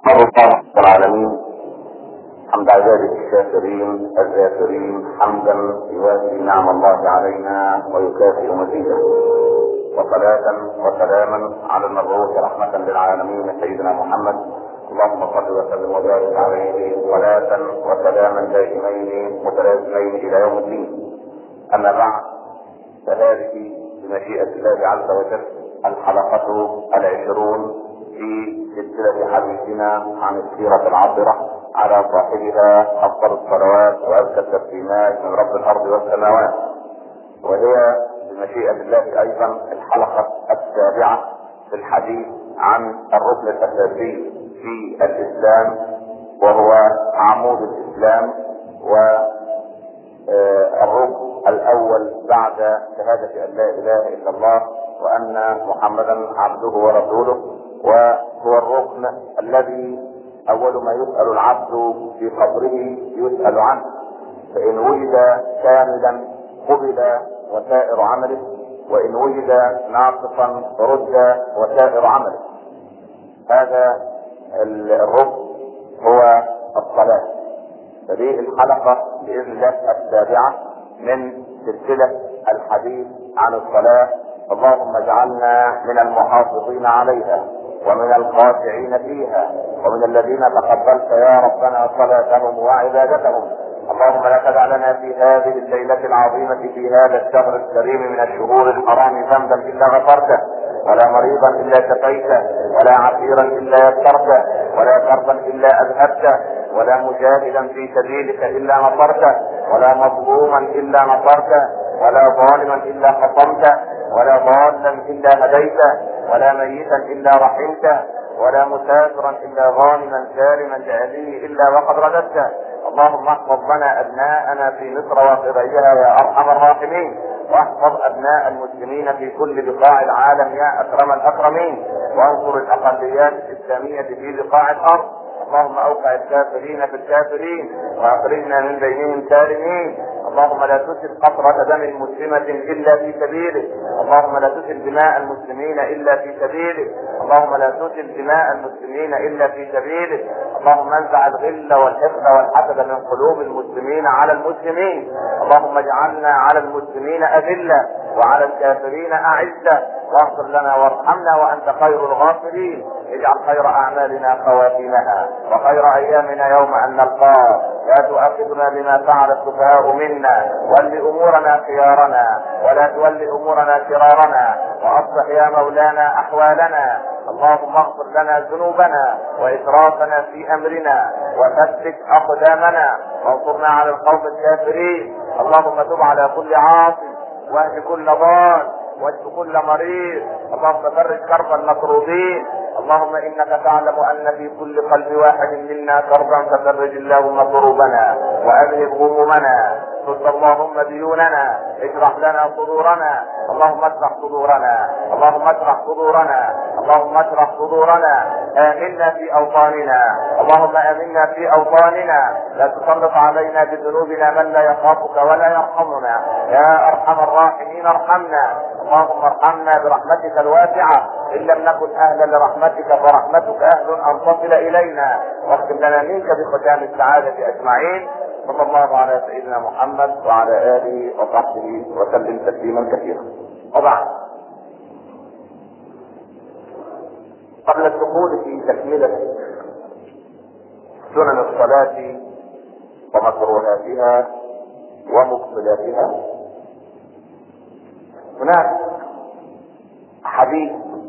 الله العالمين حمد عباده الشاكرين الذاكرين حمدا يوافي نعم الله علينا ويكافئ مزيده وصلاة وسلاما على المبعوث رحمة للعالمين سيدنا محمد اللهم صل وسلم وبارك عليه صلاة وسلاما دائمين متلازمين الى يوم الدين اما بعد فهذه بمشيئة الله عز وجل الحلقة العشرون في سلسلة حديثنا عن السيرة العطرة على صاحبها أفضل الصلوات وأزكى التسليمات من رب الأرض والسماوات وهي بمشيئة الله أيضا الحلقة السابعة في الحديث عن الركن الأساسي في الإسلام وهو عمود الإسلام والركن الأول بعد شهادة أن لا إله إلا الله وأن محمدا عبده ورسوله وهو الركن الذي اول ما يسأل العبد في قبره يسأل عنه فان وجد كاملا قبل وسائر عمله وان وجد ناقصا رد وسائر عمله هذا الركن هو الصلاة فدي الحلقة بإذن الله السابعة من سلسلة الحديث عن الصلاة اللهم اجعلنا من المحافظين عليها ومن الخاشعين فيها ومن الذين تقبلت يا ربنا صلاتهم وعبادتهم اللهم لا تدع لنا في هذه الليلة العظيمة في هذا الشهر الكريم من الشهور الحرام ذنبا إلا غفرته ولا مريضا إلا شفيته ولا عسيرا إلا يسرته ولا كربا إلا أذهبته ولا مجاهدا في سبيلك إلا نصرته ولا مظلوما إلا نصرته ولا ظالما إلا خصمته ولا ضالا إلا هديته ولا ميتا الا رحمته ولا مسافرا الا غانما سالما لأبيه الا وقد رددته اللهم احفظ لنا ابناءنا في مصر وقبيلها يا ارحم الراحمين واحفظ ابناء المسلمين في كل بقاع العالم يا اكرم الاكرمين وانصر الاقليات الاسلاميه في بقاع الارض اللهم اوقع الكافرين في الكافرين واخرجنا من بينهم سالمين اللهم لا تسل قطرة دم مسلمة إلا في سبيلك اللهم لا تسل دماء المسلمين إلا في سبيلك اللهم لا تسل دماء المسلمين إلا في سبيلك اللهم انزع الغل والحقد والحسد من قلوب المسلمين على المسلمين اللهم اجعلنا على المسلمين أذلة وعلى الكافرين أعزة واغفر لنا وارحمنا وأنت خير الغافرين اجعل خير أعمالنا خواتيمها وخير أيامنا يوم أن نلقاك لا تؤاخذنا بما فعل السفهاء منا ول امورنا خيارنا ولا تول امورنا شرارنا واصلح يا مولانا احوالنا اللهم اغفر لنا ذنوبنا واسرافنا في امرنا وثبت اقدامنا وانصرنا على القوم الكافرين اللهم تب على كل عاصي واهد كل ضال واشف كل مريض اللهم فرج كرب المكروبين اللهم انك تعلم ان في كل قلب واحد منا كربا ففرج اللهم كروبنا واذهب همومنا سد اللهم ديوننا اشرح لنا صدورنا اللهم اشرح صدورنا اللهم اشرح صدورنا اللهم اشرح صدورنا امنا في اوطاننا اللهم امنا في اوطاننا لا تسلط علينا بذنوبنا من لا يخافك ولا يرحمنا يا ارحم الراحمين ارحمنا اللهم ارحمنا برحمتك الواسعه ان لم نكن اهلا لرحمتك فرحمتك اهل ان تصل الينا واختم لنا منك بختام السعاده اجمعين صلى الله على سيدنا محمد وعلى اله وصحبه وسلم تسليما كثيرا وبعد قبل الدخول في تكمله سنن الصلاه ومكروهاتها ومبطلاتها هناك حديث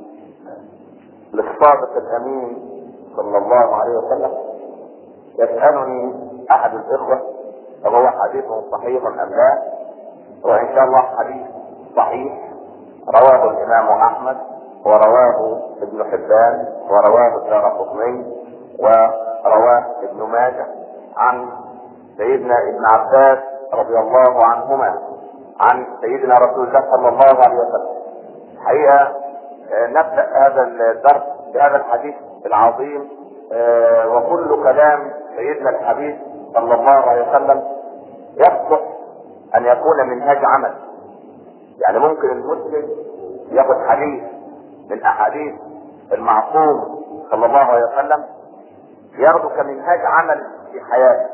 للصادق الامين صلى الله عليه وسلم يسالني احد الاخوه وهو حديث صحيح ام لا وان شاء الله حديث صحيح رواه الامام احمد ورواه ابن حبان ورواه الدار قطني ورواه ابن ماجه عن سيدنا ابن عباس رضي الله عنهما عن سيدنا رسول الله صلى الله عليه وسلم الحقيقه نبدا هذا الدرس بهذا الحديث العظيم وكل كلام سيدنا الحبيب صلى الله عليه وسلم يصلح ان يكون منهاج عمل يعني ممكن المسلم ياخذ حديث من احاديث المعصوم صلى الله عليه وسلم ياخده كمنهاج عمل في حياته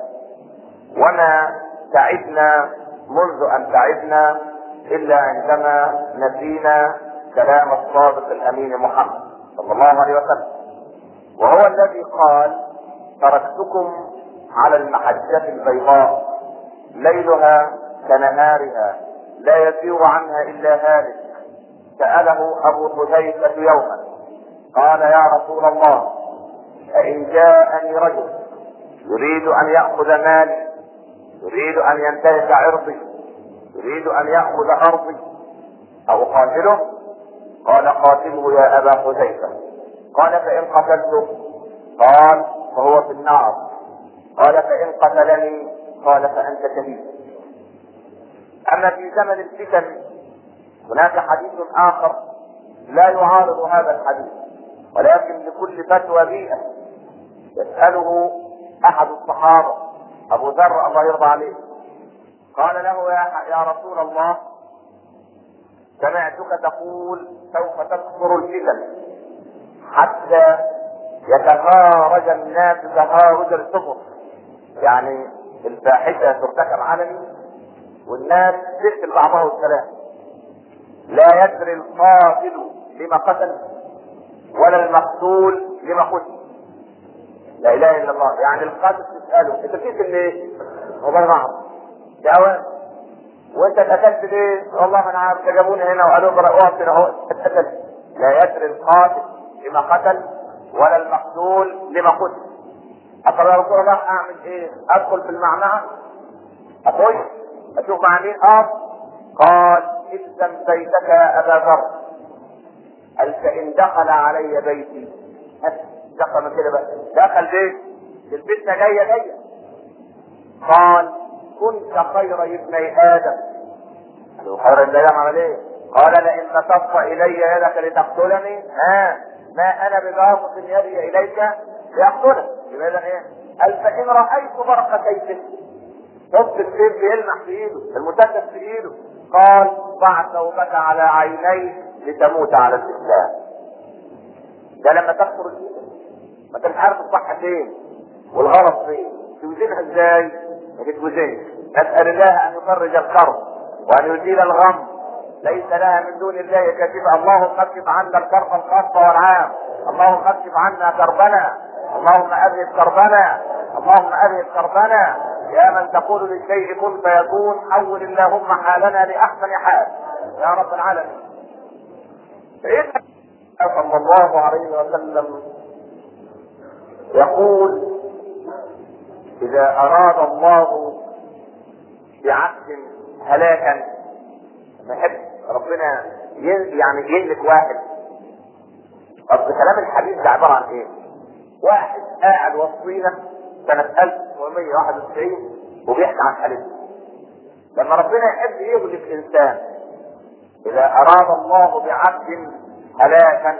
وما تعبنا منذ ان تعبنا الا عندما نسينا كلام الصادق الامين محمد صلى الله عليه وسلم وهو الذي قال تركتكم على المحجة البيضاء ليلها كنهارها لا يسير عنها الا هالك سأله ابو حذيفة يوما قال يا رسول الله فإن جاءني رجل يريد أن يأخذ مالي يريد أن ينتهك عرضي يريد أن يأخذ أرضي أو قاتله قال قاتله يا أبا حذيفة قال فإن قتلته قال فهو في النار قال فإن قتلني قال فأنت شهيد أما في زمن الفتن هناك حديث آخر لا يعارض هذا الحديث ولكن لكل فتوى بيئة يسأله أحد الصحابة أبو ذر الله يرضى عليه قال له يا يا رسول الله سمعتك تقول سوف تكثر الفتن حتى يتهارج الناس تهارج السفر يعني الفاحشة ترتكب علني والناس تقتل بعضها السلام لا يدري القاتل لما قتل ولا المقتول لما قتل لا اله الا الله يعني القاتل تساله انت بتقتل ليه؟ والله ما اعرف جواب وانت اتقتلت ليه؟ والله ما انا عارف جابوني هنا وقالوا اقرا اقف هنا اهو اتقتل لا يدري القاتل لما قتل ولا المقتول لما قتل أقول يا رسول الله اعمل ايه؟ ادخل في المعمعة اخش اشوف مع مين اقف قال الزم بيتك يا ابا ذر قال فان دخل علي بيتي دخل من كده بقى دخل بيت الفتنة جاية جاية قال كنت خير ابني ادم قالوا خير ابن ادم عمل ايه؟ قال لئن بسطت الي يدك لتقتلني ها ما انا بباسط يدي اليك ليقتلك يبقى اذا ايه؟ قال فان رايت برق سيفك شفت السيف بيلمح في ايده المسدس في ايده قال ضع ثوبك على عينيك لتموت على الاسلام ده لما تكثر الفتن ما انت مش عارف الصح فين والغلط فين توزنها ازاي؟ ما تتوزنش نسال الله ان يفرج الكرب وان يزيل الغم ليس لها من دون الله كاشفه اللهم اكشف عنا الكرب الخاص والعام اللهم اكشف عنا كربنا اللهم اذهب كربنا اللهم اذهب كربنا يا من تقول للشيء كن فيكون حول اللهم حالنا لاحسن حال يا رب العالمين سيدنا صلى الله عليه وسلم يقول اذا اراد الله بعبد هلاكا يحب ربنا يعني يهلك واحد طب كلام الحديث ده عباره عن ايه؟ واحد قاعد وسطينا سنة 1991 وبيحكي عن حالته. لما ربنا يحب يهلك انسان اذا اراد الله بعبد هلاكا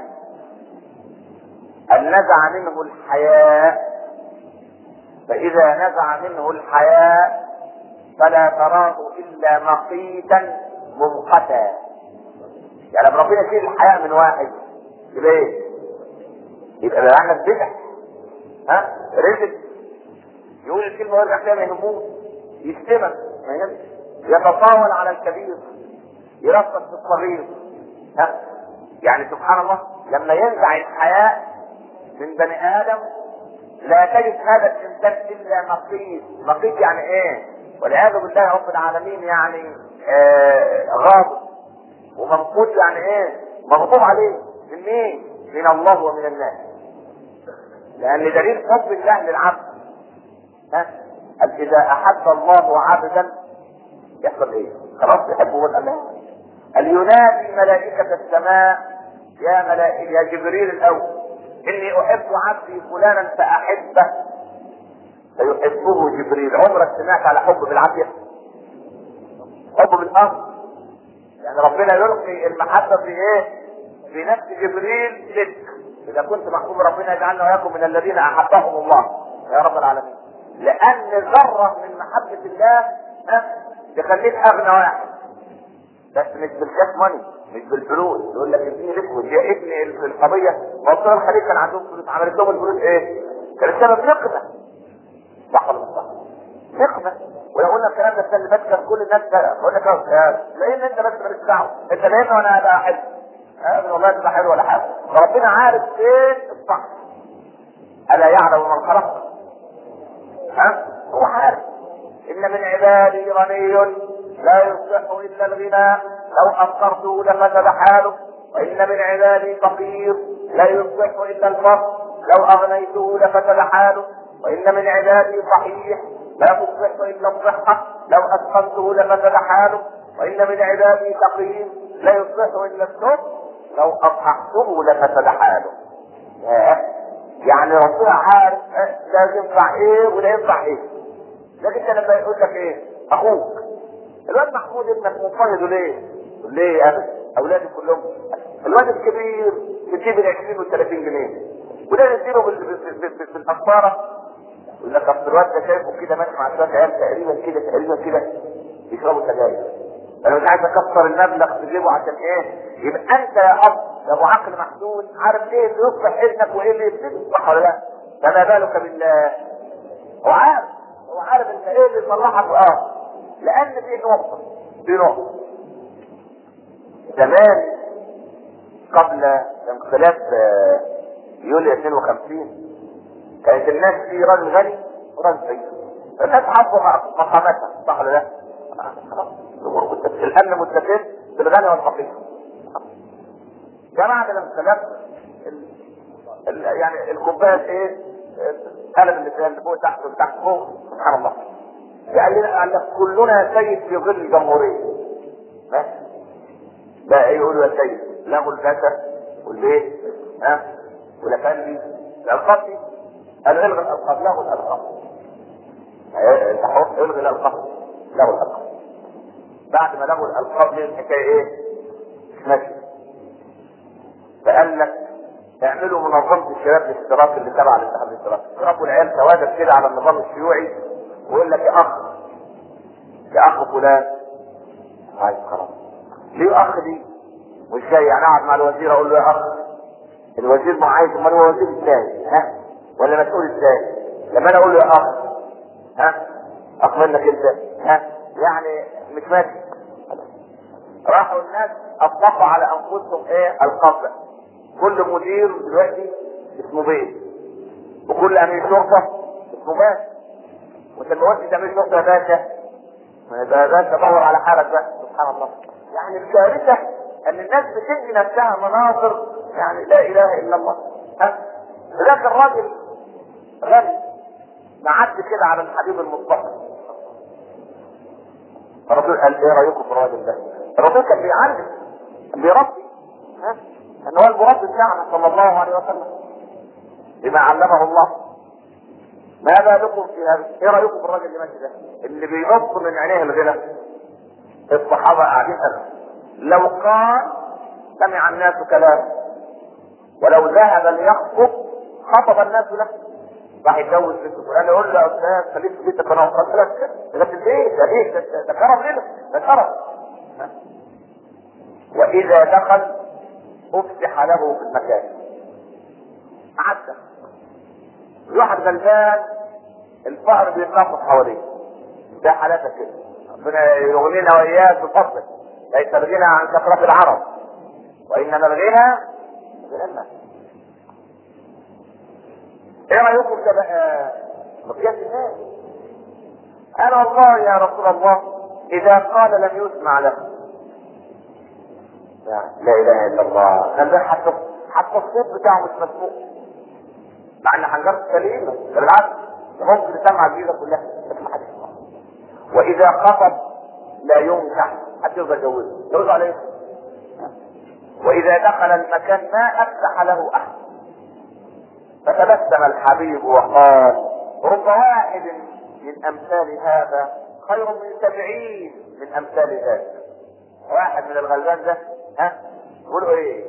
ان نزع منه الحياء فاذا نزع منه الحياء فلا تراه الا مقيتا ممقتا يعني لما ربنا يشيل الحياء من واحد يبقى ايه؟ يبقى بقى عندك بدع ها رزق يقول الكلمه ويرجع فيها ما يهموش يشتمك ما يهمش يتطاول على الكبير يرفض في الصغير ها يعني سبحان الله لما ينزع الحياء من بني ادم لا تجد هذا الانسان الا مقيت مقيت يعني ايه والعياذ بالله رب العالمين يعني آه غاضب ومنقوط يعني ايه مغضوب عليه من مين من الله ومن الناس لان دليل حب الله للعبد ها قال اذا احب الله عبدا يحصل ايه خلاص يحبه ولا لا قال ينادي ملائكة السماء يا ملائكة يا جبريل الاول اني احب عبدي فلانا فاحبه فيحبه جبريل عمرك سمعت على حب بالعافيه حب بالامر يعني ربنا يلقي المحبه في ايه في نفس جبريل لك اذا كنت محبوب ربنا يجعلنا واياكم من الذين احبهم الله يا رب العالمين لان ذره من محبه الله تخليك اغنى واحد بس مش بالكاش ماني مش بالفلوس يقول لك اديني لك يا ابني القضيه موضوع الخليج كان عندهم فلوس عملت لهم الفلوس ايه؟ كان السبب نقمة صح ولا مش صح؟ نقمة ولو قلنا الكلام ده السنة اللي فاتت كان كل الناس بقول لك يا لان انت بس مالكش دعوة انت لان وانا ابقى حلو آه والله تبقى حلو ولا حاجة ربنا عارف فين الصح ألا يعلم من خلق ها هو عارف إن من عبادي غني لا يصلح إلا الغنى لو أفقرته لفسد حاله وإن من عبادي فقير لا يصلح إلا الفقر لو أغنيته لفسد حاله وإن من عبادي صحيح لا تصلح إلا الصحة لو أسقمته لفسد حاله وإن من عبادي تقييم لا يصلح إلا السر لو أصححته لفسد حاله يعني ربنا عارف ده ينفع ايه وده ينفع ايه لكن انت لما يقول لك ايه اخوك الواد محمود ابنك مضطهد ليه؟ ليه يا ابدا؟ اولادي كلهم الواد الكبير بتجيب ال 20 وال 30 جنيه وده نديله بالقسطره يقول لك اصل الواد ده شايفه كده ماشي مع شويه عيال تقريبا كده تقريبا كده يشربوا سجاير انا مش عايز اكسر المبلغ في جيبه عشان ايه؟ يبقى انت يا اب يا ابو عقل محدود عارف ايه اللي يصلح ابنك وايه اللي يفسده صح ولا لا؟ فما بالك بالله هو عارف هو عارف انت ايه اللي يصلحك اه لان في نقطه في نقطه زمان قبل انقلاب يوليو 52 كانت الناس في راجل غني وراجل فقير الناس حبوا مقاماتها صح ولا لا؟ الامن مستقر بالغني والفقير جماعة الانقلاب يعني الكوبايه ايه قلب اللي اللي فوق تحت وتحت فوق سبحان الله يعني لنا كلنا سيد في ظل الجمهوريه ماشي بقى ايه يقولوا يا سيد لغوا الباشا والبيت ها والافندي الالقاب دي قالوا الغي الالقاب لغوا الالقاب انت حر الغي الالقاب لغوا الالقاب بعد ما لغوا الالقاب دي الحكايه ايه؟ مش ماشيه فقال لك اعملوا منظمة الشباب الاشتراك اللي تبع الاتحاد الاشتراكي، يقفوا العيال توادر كده على النظام الشيوعي ويقول لك يا اخ يا اخ فلان عايز خلاص ليه اخ دي؟ مش جاي يعني اقعد مع الوزير اقول له يا اخ الوزير ما عايز امال هو وزير ازاي؟ ها؟ ولا مسؤول ازاي؟ لما انا اقول له يا اخ ها؟ اخ منك انت ها؟ يعني مش ماشي راحوا الناس اطلقوا على انفسهم ايه القبض كل مدير دلوقتي اسمه بيه وكل امير شرطه اسمه باشا وانت ما قلتش امير شرطه يا باشا ما يبقى باشا دور على حالك بقى سبحان الله يعني الكارثه ان الناس بتدي نفسها مناظر يعني لا اله الا الله ها ذاك الراجل غني معدي كده على الحبيب المصطفى الرسول قال ايه رايكم في الراجل ده؟ الرسول كان بيعلم كان بيربي ها ان هو المربي بتاعنا صلى الله عليه وسلم بما علمه الله ما بالكم في هذا ايه رايكم في الراجل اللي ماشي ده اللي بينط من عينيه الغنى الصحابه قاعدين هنا لو قال سمع الناس كلامه ولو ذهب ليخطب خطب الناس له راح يتجوز بنت فلان يقول له يا استاذ خليك في بيتك انا قلت لك ده في البيت ده ايه ده كرم لنا ده كرم واذا دخل افسح له في المكان عدى واحد غلبان الفقر بيتناقض حواليه ده حالاتك كده ربنا يغنينا واياك بفضله ليس الغنى عن كثرة العرب وانما الغنى غنى الناس ايه رايكم ده بقى مقياس الناس انا والله يا رسول الله اذا قال لم يسمع له لا اله الا الله ده حتى حتى الصوت بتاعه مش مسموع مع ان حنجرته سليمه ده بالعكس ممكن تسمع الجيزه كلها بس ما حدش يسمع واذا خطب لا ينكح حتى يرضى يجوزه يرضى عليه واذا دخل المكان ما افتح له احد فتبسم الحبيب وقال رب واحد من امثال هذا خير من سبعين من امثال ذاك واحد من الغلبان ده ها يقولوا ايه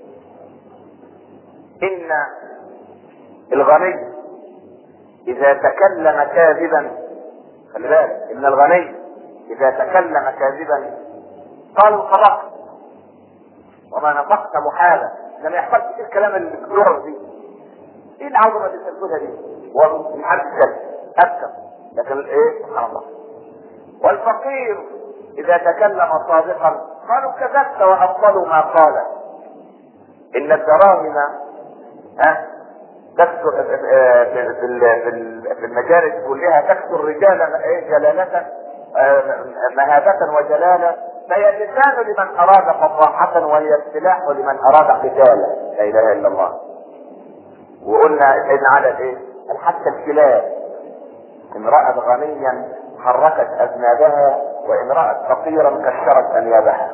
ان الغني اذا تكلم كاذبا خلي بالك ان الغني اذا تكلم كاذبا قالوا صدقت وما نطقت محالا لما يحصلش الكلام اللي بتدور دي ايه العظمه اللي بتقولها دي ومحدد اكثر لكن ايه سبحان الله والفقير اذا تكلم صادقا قالوا كذبت وابطلوا ما قال ان الدراهم ها تكثر في في المجالس كلها تكثر رجالا جلالة مهابة وجلالة فهي اللسان لمن اراد فصاحة وهي السلاح لمن اراد قتالا لا اله الا الله وقلنا سيدنا على ايه؟ حتى الكلاب امرأة غنيا حركت اذنابها وامرأة فقيرا كشرت انيابها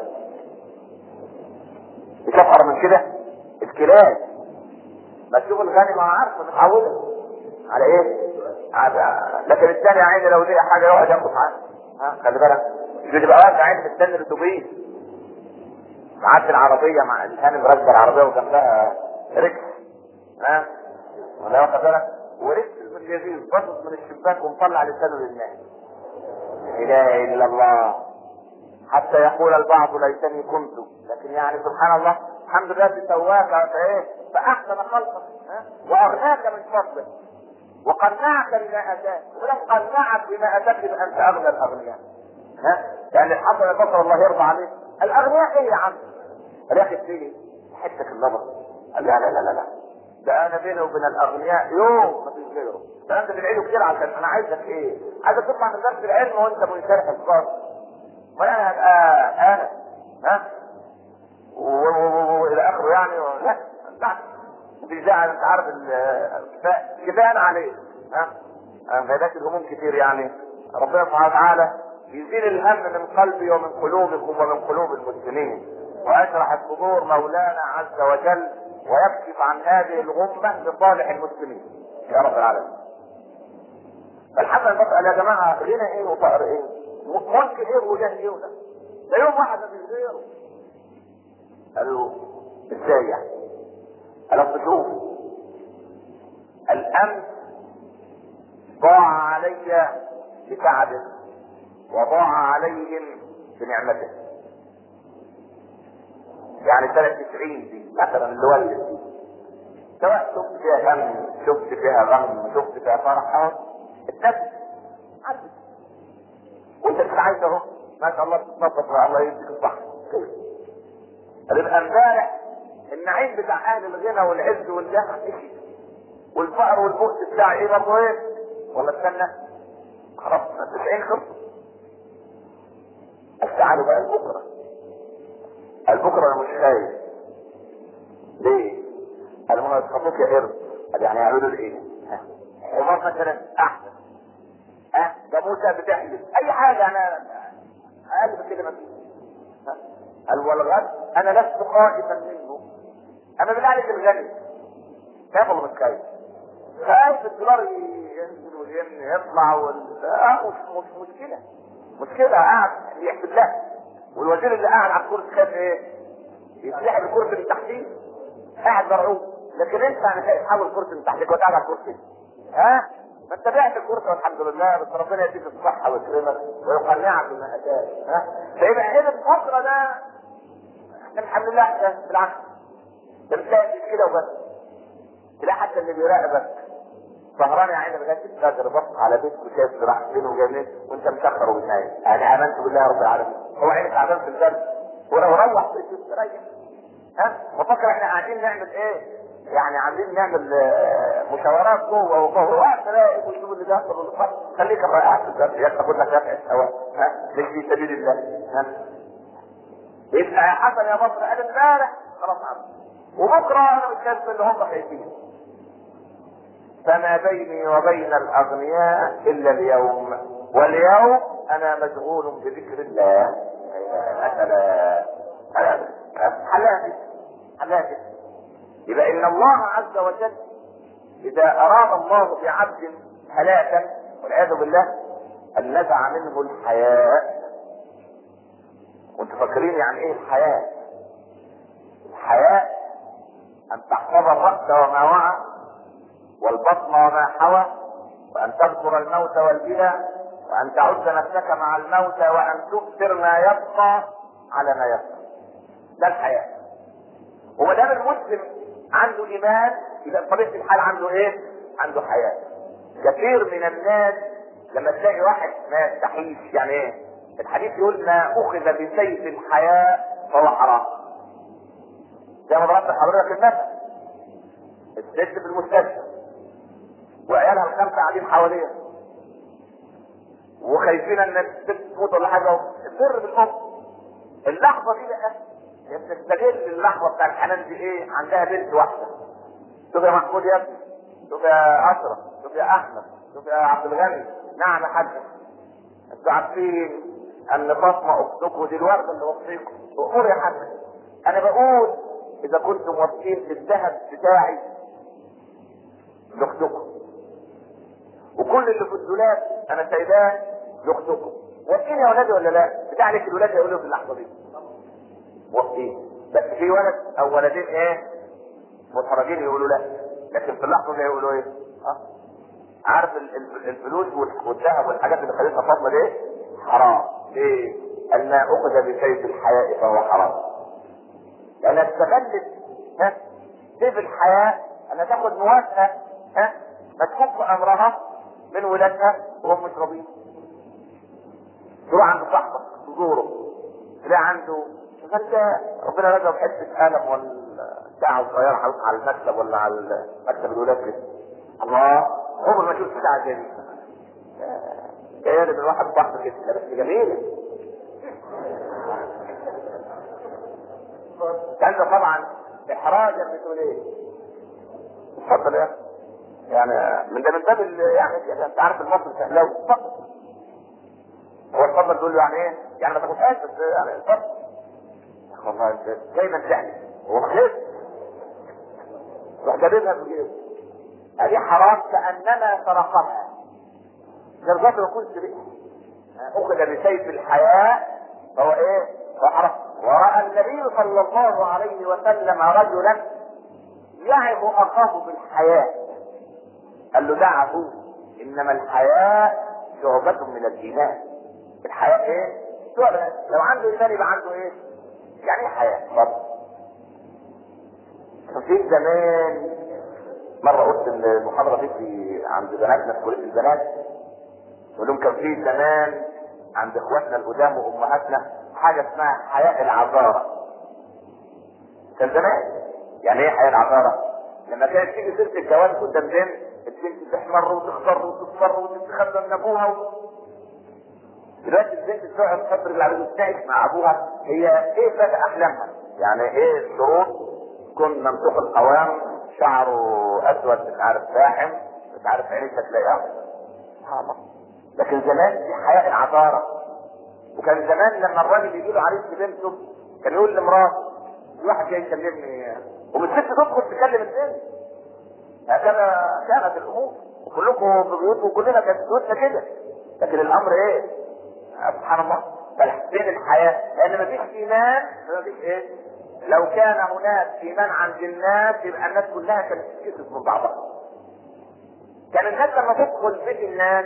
مش افقر من كده الكلاب ما تشوف الغني ما عارفه متعوده على ايه؟ على... لكن الثاني عيني لو لقى حاجه يقعد ياخد عنها ها خلي بالك بتبقى واقف عيني مستني الاتوبيس معدي العربيه مع الهانم راكبه العربيه وجنبها ركس ها ولا واخد بالك وركس من اليمين باصص من الشباك ومطلع لسانه للناس لا اله الا الله حتى يقول البعض ليتني كنت لكن يعني سبحان الله الحمد لله بتواك فايه فاحسن خلقك واغناك من فضله وقنعك بما اتاك ولم قنعك بما اتاك يبقى انت اغنى الاغنياء ها يعني الحسن البصر الله يرضى عليه الاغنياء ايه يا عم؟ ريحة فيه حتك النظر قال لا لا لا لا ده انا بيني وبين الاغنياء يوم ما فيش غيره ده انت بتعيده كتير عشان انا عايزك ايه؟ عايزك تطلع من درس العلم وانت منشرح الصدر وانا هبقى انا ها والى اخره يعني لا لا مفيش داعي انت عارف كفايه عليه ها غيبات الهموم كتير يعني ربنا سبحانه وتعالى يزيل الهم من قلبي ومن قلوبكم ومن قلوب المسلمين ويشرح الصدور مولانا عز وجل ويكشف عن هذه الغمة لصالح المسلمين يا رب العالمين فالحسن بسأل يا جماعة غنى ايه وفقر ايه ملك ايه وجاه ايه وده ده يوم واحد من غيره قالوا ازاي يعني قالوا تشوف الامن ضاع علي بتعبه وضاع عليهم بنعمته يعني سنة 90 دي مثلا اللي ولد دي سواء شفت فيها هم شفت فيها غم شفت فيها فرح النفس عدت وانت مش عايز اهو ما شاء الله تتنطط الله يديك الصح يبقى امبارح النعيم بتاع اهل الغنى والعز والجاه مشي والفقر والبؤس بتاع ايه برضه ايه؟ ولا استنى خلاص 90 خلص تعالوا بقى البكرة البكرة انا مش خايف ليه؟ قالوا ما يسقطوك يا قرد قال يعني يعملوا الايه؟ حمار مثلا احسن ها ده موسى بتحلف اي حاجة انا اقل من كده ما قال والغد انا لست خائفا منه انا بالله عليك الغني خايف ولا مش خايف؟ خايف الدولار ينزل والين يطلع وال اه مش مش مشكله مشكله قاعد يحسب لها والوزير اللي قاعد على الكرسي خايف ايه؟ يتسحب الكرسي من تحتيه قاعد مرعوب لكن انت انا خايف تحول الكرسي من تحتك وقاعد على الكرسي ها؟ ما انت بعت الكرسي والحمد لله بس ربنا يديك الصحه ويكرمك ويقنعك بما اتاك ها؟ فيبقى هنا الفتره ده احنا الحمد لله احنا بالعكس ده مش كده وبس تلاقي حتى اللي بيراقبك سهران يا عيني لغايه الفجر بص على بيتك وشايف راح فين وجاي وانت مشخر وبتنام يعني امنت بالله رب العالمين هو عينك تعبان في البرد ولو روح بيته يستريح ها وفكر احنا قاعدين نعمل ايه؟ يعني عايزين نعمل مشاورات جوه وجوه وقت راقب وشوف اللي بيحصل واللي بيحصل خليك قاعد في البرد يا تاخد لك رفعه هواء ها مش في سبيل الله ها يبقى يا حسن يا مصر قال امبارح خلاص عم وبكره انا مش شايف ان هم خايفين فما بيني وبين الاغنياء الا اليوم واليوم انا مشغول بذكر الله مثلا حلاك حلاك يبقى ان الله عز وجل اذا اراد الله بعبد هلاكا والعياذ بالله ان نزع منه الحياء وانتم فاكرين يعني ايه الحياء الحياء ان تحفظ الراس وما وعى والبطن وما حوى وان تذكر الموت والبلى وان تعد نفسك مع الموت وان تؤثر ما يبقى على ما يبقى ده الحياة وما دام المسلم عنده ايمان يبقى بطبيعه الحال عنده ايه؟ عنده حياة كثير من الناس لما تلاقي واحد ما يستحيش يعني ايه الحديث يقول ما اخذ بسيف الحياة فهو حرام زي ما ضربت حضرتك المثل الست في المستشفى وعيالها الخمسه قاعدين حواليها وخايفين ان الست تموت ولا حاجه السر بالحب اللحظه دي بقى هي بتستغل اللحظه بتاع الحنان دي ايه عندها بنت واحده شوف يا محمود يا ابني شوف يا اشرف شوف يا احمد شوف يا عبد الغني نعم يا حاج انتوا عارفين ان فاطمه اختكم دي الورده اللي وصيكم امور يا حاج انا بقول اذا كنتم واثقين في الذهب بتاعي لاختكم وكل اللي في الدولاب انا سايباه لاختكم واثقين يا ولادي ولا لا؟ بتاع لك الولاد يقولوا في اللحظه دي واثقين بس في ولد او ولدين ايه؟ متحرجين يقولوا لا لكن في اللحظه دي يقولوا ايه؟ اه عارف ال- ال- الفلوس وال- والذهب والحاجات اللي خدتها فاطمه دي حرام ليه؟ ان اخذ بسيف الحياء فهو حرام لانها استغلت ها سيف الحياة انها تاخد موافقة ها ما تفك امرها من ولادها وهم مش راضيين تروح عند صاحبك تزوره تلاقي عنده فانت ربنا رزقه بحته قلم ولا ساعة صغيرة حاطط على المكتب ولا على مكتب الولاد كده الله عمر ما شفت ساعة زي دي جاية من واحد صاحبي كده لا بس جميلة كان ده طبعا احراجا بتقول ايه؟ اتفضل يا أخي. يعني من ده من باب ال- يعني كده انت عارف المصري سهلاوي اتفضل هو اتفضل تقول له يعني ايه؟ يعني ما تاخدهاش بس يعني اتفضل يا أخي والله انت دايما تحلف هو خلص روح جاببها في جيبه ادي حرام كانما سرقها جربت ما كنت سرقها اخذ بسيف الحياة فهو ايه؟ فهو حرام ورأى النبي صلى الله عليه وسلم رجلا يعظ اخاه بالحياة قال له دعه انما الحياة شعبة من الايمان الحياة ايه؟ شعبة لو عنده ايمان يبقى عنده ايه؟ يعني ايه حياة؟ برضه كان في زمان مرة قلت المحاضرة دي في عند بناتنا في كلية البنات بقول لهم كان في زمان عند اخواتنا القدام وامهاتنا حاجة اسمها حياء العذارة كان زمان يعني ايه حياء العذارة؟ لما كانت تيجي سيرة الجواز قدام بنت البنت تحمر وتخضر وتصفر وتتخبى من ابوها و... دلوقتي البنت تقعد فترة العروس تعيش مع ابوها هي ايه بقى احلامها؟ يعني ايه الشروط؟ كن ممسوح القوام شعره اسود مش عارف فاحم مش عارف عينيه تلاقيها سبحان الله لكن زمان دي حياء العذارة وكان زمان لما الراجل يجي له عريس لبنته كان يقول لمراته في واحد جاي يكلمني والست تدخل تكلم البنت هكذا كانت الامور وكلكم في بيوتكم وكلنا كانت بيوتنا كده لكن الامر ايه؟ سبحان الله فين الحياه؟ لان مفيش ايمان مفيش ايه؟ لو كان هناك ايمان عند الناس يبقى الناس كلها كانت تتكسف من بعضها. كان الناس لما تدخل بيت الناس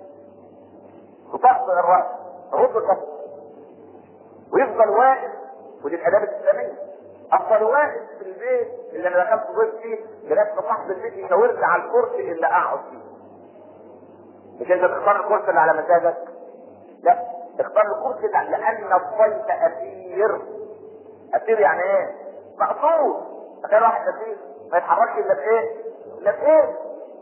تطبق الراس تغض البصر ويفضل واقف ودي الاداب الاسلاميه افضل واقف في البيت اللي انا دخلت ضيف فيه لغايه ما صاحب البيت يشاور لي على الكرسي اللي اقعد فيه مش انت تختار الكرسي اللي على مزاجك لا اختار الكرسي اللي لان الضيف اسير اسير يعني ايه مقصود تخيل واحد اسير ما يتحركش الا بايه الا بايه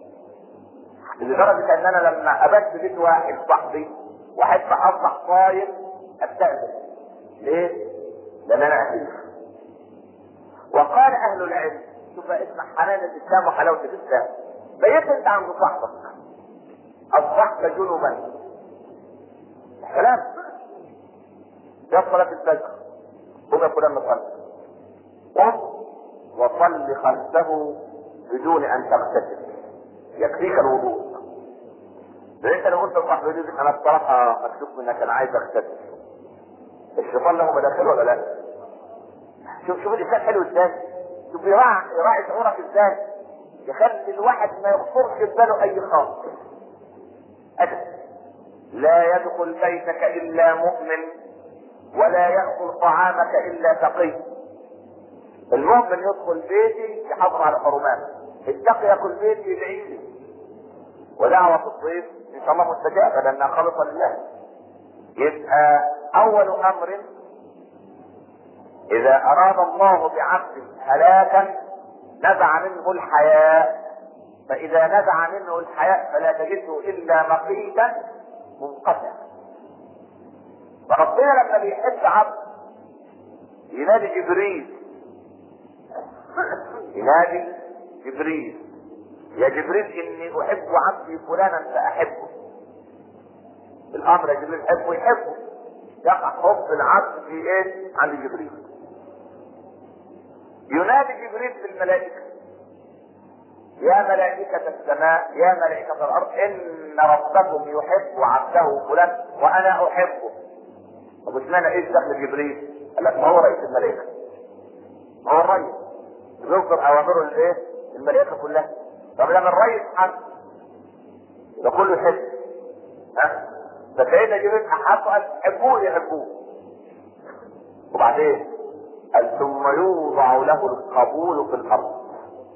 لدرجه ان انا لما ابات بيت واحد صاحبي واحد اصبح صايم استاذن ليه؟ لان انا اسير وقال اهل العلم شوف بقى اسمع حنان الاسلام وحلاوه الاسلام بيت انت عند صاحبك اصبحت جنبا كلام يا صلاة الفجر قم يا فلان نصلي قم وصل خلفه بدون ان تغتسل يكفيك الوضوء انت لو قلت لصاحبي دي انا بصراحه مكتوب منك انا عايز اغتسل الشيطان له مداخل ولا لا؟ شوف شوف الانسان حلو ازاي شوف يراعي يراعي شعورك ازاي يخلي الواحد ما يخطرش في باله اي خاطر ابدا لا يدخل بيتك الا مؤمن ولا ياكل طعامك الا تقي المؤمن يدخل بيتي يحافظ على حرماته التقي ياكل بيتي يدعي لي ودعوة الضيف ان شاء الله مستجابة لانها خالصة لله يبقى اول امر اذا اراد الله بعبد هلاكا نزع منه الحياء فاذا نزع منه الحياء فلا تجده الا مقيتا منقطع فربنا لما بيحب عبد ينادي جبريل ينادي جبريل يا جبريل اني احب عبدي فلانا فاحبه الامر يا جبريل يحبه يحبه يقع حب العبد في ايه عند جبريل ينادي جبريل في الملائكه يا ملائكة السماء يا ملائكة الأرض إن ربكم يحب عبده فلان وأنا أحبه. طب اشمعنى إيش دخل جبريل؟ قال لك ما هو رئيس الملائكة. ما هو الرئيس. بيصدر أوامره للإيه؟ الملائكة كلها. طب لما الرئيس حب يبقى كله يحب. ها؟ فسيدنا جبريل أحبه قال حبوه يحبوه. وبعدين قال ثم يوضع له القبول في الأرض.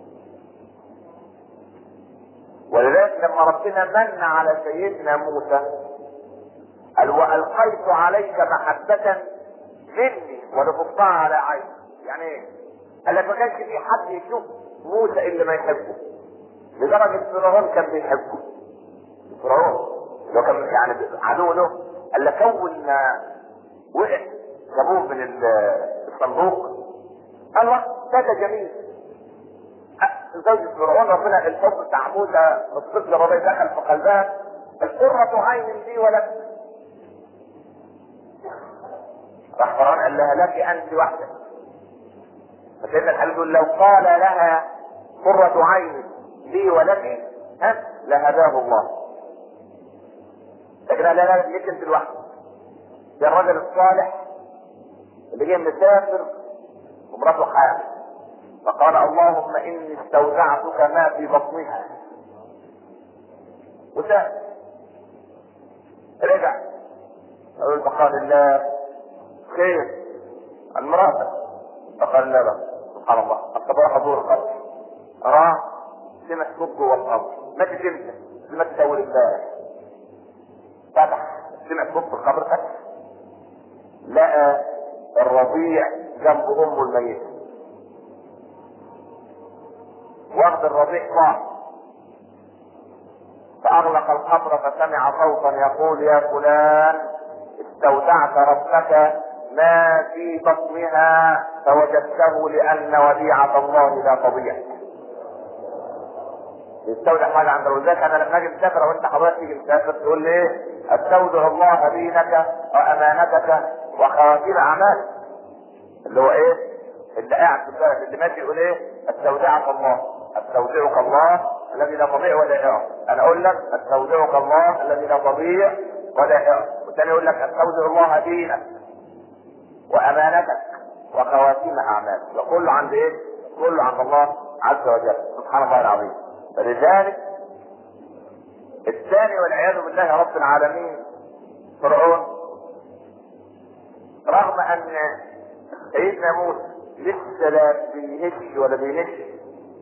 ولذلك لما ربنا من على سيدنا موسى قال والقيت عليك محبة مني ولتبقى على عيني يعني ايه؟ قال لك ما كانش في حد يشوف موسى اللي ما يحبه لدرجة فرعون كان بيحبه فرعون لو كان يعني عدو له قال لك اول ما وقع جابوه من الصندوق قال له ده جميل زوجة فرعون ربنا الحب بتاع موسى الطفل الرضيع دخل في قلبها القرة عين لي ولك راح فرعون قال لها لك انت وحدك فسيدنا الحبيب يقول لو قال لها قرة عين لي ولك ها لهداه الله لكن لا لا ليك انت لوحدك ده الرجل الصالح اللي جاي مسافر ومراته حامل فقال اللهم اني استودعتك ما في بطنها وسأل رجع قال فقال الله خير المرأة فقال لا لا سبحان الله حتى راح دور القبر راح سمع صوت جوه القبر ما تجمت ما تسوي الله فتح سمع صوت في القبر فتح لقى الرضيع جنب امه الميته واخد الرضيع صاح فاغلق القبر فسمع صوتا يقول يا فلان استودعت ربك ما في بطنها فوجدته لان وديعة الله لا تضيع يستودع حاجة عند ولذلك انا لما اجي مسافر وانت حضرتك تيجي مسافر تقول لي ايه استودع الله دينك وامانتك وخواتيم اعمالك اللي هو ايه اللي قاعد في البلد اللي ماشي يقول ايه استودعك الله استودعك الله الذي لا تضيع ولا يعرف انا اقول لك استودعك الله الذي لا تضيع ولا يعرف والثاني يقول لك استودع الله دينك وامانتك وخواتيم اعمالك وكله عند ايه؟ كله عند الله عز وجل سبحان الله العظيم فلذلك الثاني والعياذ بالله رب العالمين فرعون رغم ان سيدنا موسى لسه لا بيهش ولا بيهش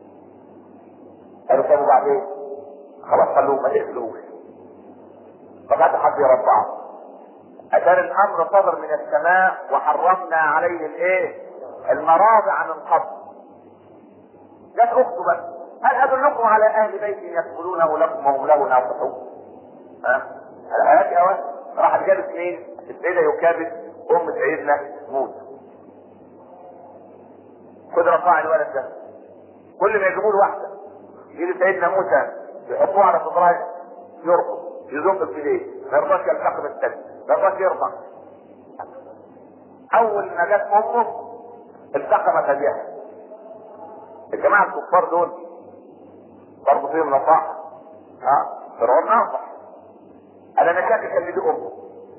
قالوا طب وبعدين خلاص خلوه ما تقتلوش ففتح حد يربعه اتاري الامر صدر من السماء وحرمنا عليه الايه المراضع من قبل جت اخته بس هل ادلكم على اهل بيت يدخلونه لكم وهم له ناصحون ها الحياه يا ولد راحت جابت مين السيده يكابد ام سيدنا موسى خد رفاع الولد ده كل ما يجيبوا له واحده يجي سيدنا موسى يحطوه على صدرها يرقص يزق في ايديه ما يرضاش يلتقي بالثاني ما يرضاش يرضى اول ما جت امه التقمت بها الجماعه الكفار دول برضه فيهم نصاحه ها فرعون ناصح انا نشاكك اللي دي امه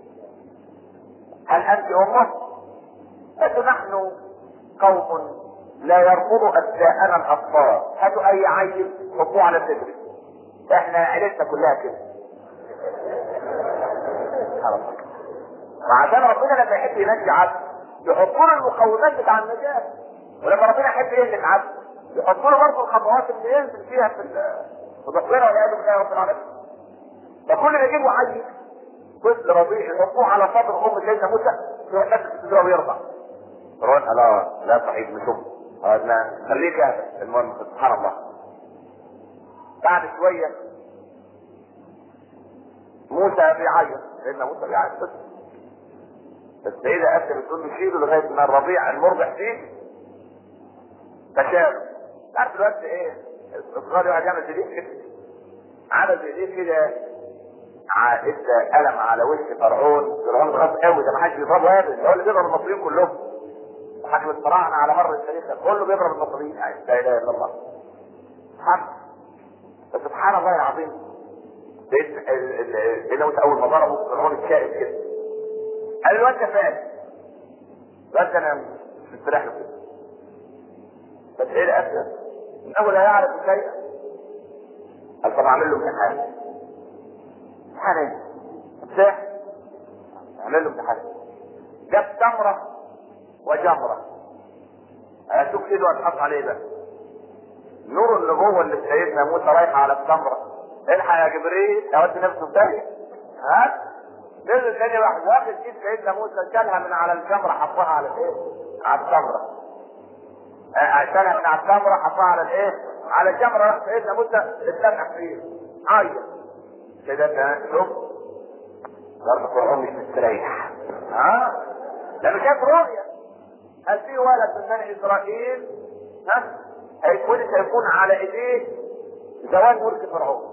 هل انت امه؟ قالت نحن قوم لا يرفض ابناءنا الاطفال هاتوا اي عيل حطوه على صدري احنا عيلتنا كلها كده خلاص وعشان ربنا لما يحب ينجي عبد يحط له المقومات بتاع النجاة ولما ربنا يحب يهلك عبد يحط له برضه الخطوات اللي ينزل فيها في وتصويره والعياذ بالله رب العالمين فكل ما يجيبوا عيل طفل رضيع يحطوه على صدر ام سيدنا موسى يروح نفسه تدرى ويرضع فرعون قال لا لا صحيح مش ام قال خليك يا المهم سبحان الله بعد شويه موسى بيعيط سيدنا موسى بيعيط بس السيدة أسر بتقول له شيله لغاية ما الرضيع المرضع فيه فشاله عارف دلوقتي ايه الصغار يقعد يعمل بايديه كده عمل بايديه كده ادى قلم على وش فرعون فرعون غاض قوي ده ما حدش بيضربه ابدا هو اللي بيضرب المصريين كلهم حكم الفراعنه على مر التاريخ كله بيضرب المصريين لا اله الا الله سبحان سبحان الله العظيم سيدنا موسى اول ما ضربه فرعون اتشائم كده قال له انت فاهم بس انا مستريح له كده بس ايه الاسد انه لا يعرف شيئا قال طب اعمل له امتحان امتحان ايه؟ امتحان اعمل له امتحان جاب تمره وجمره اشوف ايده هتحط عليه بقى نور النبوه اللي في سيدنا موسى رايحه على التمره الحق يا جبريل اودي نفسه في داهيه ها نزل تاني راح واخد ايد سيدنا موسى شالها من على الجمره حطها على الايه؟ على التمره شالها من على التمره حطها على الايه؟ على الجمره راح سيدنا موسى اتلمع فيه عيط كده انت شوف ضرب فرعون مش مستريح ها لما شاف رؤيا قال في ولد من بني اسرائيل ها هيكون هيكون على ايديه زوال ملك فرعون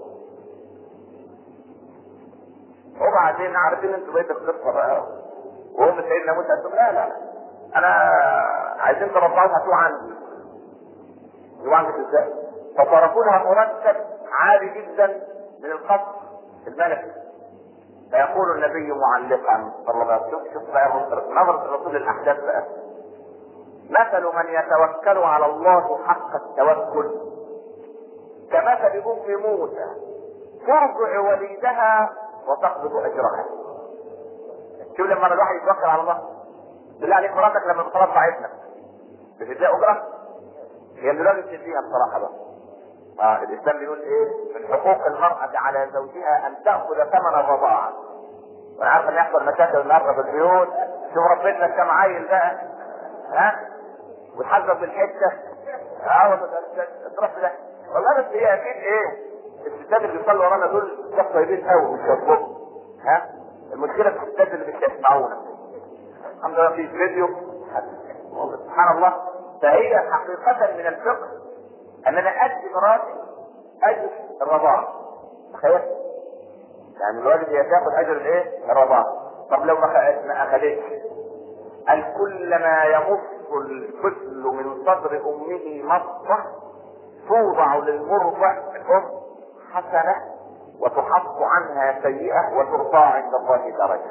وبعدين عارفين انتوا بقيت القصه بقى وهم سيدنا موسى قال لا لا انا عايزين تربعوا هاتوه عندي يبقى عندك ازاي؟ فصرفوا مرتب عالي جدا من القصر الملكي فيقول النبي معلقا صلى الله عليه وسلم شوف بقى نظرة الرسول للاحداث بقى مثل من يتوكل على الله حق التوكل كمثل ام موسى ترجع وليدها وتقبض اجرها شوف لما الواحد يتوكل على الله بالله عليك مراتك لما بترضع ابنك بتديها اجره هي اللي لازم تديها بصراحه بقى اه الاسلام بيقول ايه من حقوق المرأة على زوجها ان تأخذ ثمن الرضاعة وانا عارف ان يحصل مشاكل النهارده في البيوت شوف ربنا كم عيل بقى ها وتحذر بالحته اه تروح ده والله بس هي اكيد ايه الستات اللي بيصلوا ورانا دول ناس طيبين قوي مش هيطلبوا ها المشكله في الستات اللي مش هيسمعونا الحمد لله في فيديو سبحان الله فهي حقيقة من الفقه ان انا ادي مراتي اجر الرضاعة تخيل يعني الواجب هي تاخد اجر الايه؟ الرضاعة طب لو ما اخذتش قال كلما يمص الطفل من صدر امه مصة توضع للمرضع الام حسنة وتحط عنها سيئة وترفع عند الله درجة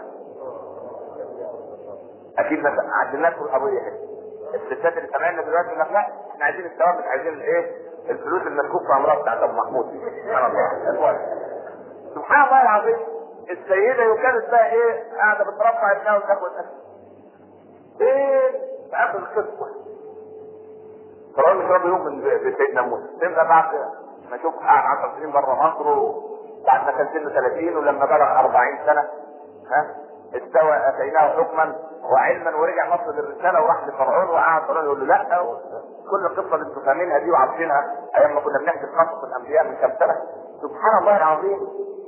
اكيد ما عدلناش القضية هنا الستات اللي سامعيننا دلوقتي يقول لك لا احنا عايزين الثواب مش عايزين الايه؟ الفلوس المسكوك في امراض بتاعت ابو محمود سبحان الله سبحان الله العظيم السيده كانت بقى ايه قاعده بترفع ابنها وتاخد ايه في اخر القصه فرعون مش راضي يؤمن بسيدنا موسى تبقى بعد ما شوف قعد 10 سنين بره مصر وبعد ما كان سنه 30 ولما بلغ 40 سنه ها استوى اتيناه حكما وعلما ورجع مصر بالرساله وراح لفرعون وقعد فرعون يقول له لا كل القصه اللي انتم فاهمينها دي وعارفينها ايام ما كنا بنحكي قصص الانبياء من كام سنه سبحان الله العظيم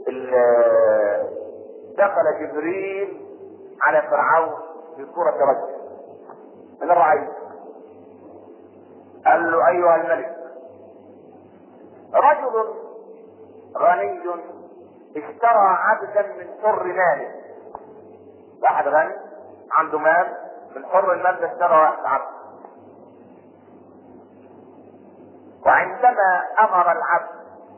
دخل جبريل على فرعون في صوره رجل من الرعيه قال له ايها الملك رجل غني اشترى عبدا من حر ماله واحد غني عنده مال من حر المال ده اشترى واحد عبد وعندما امر العبد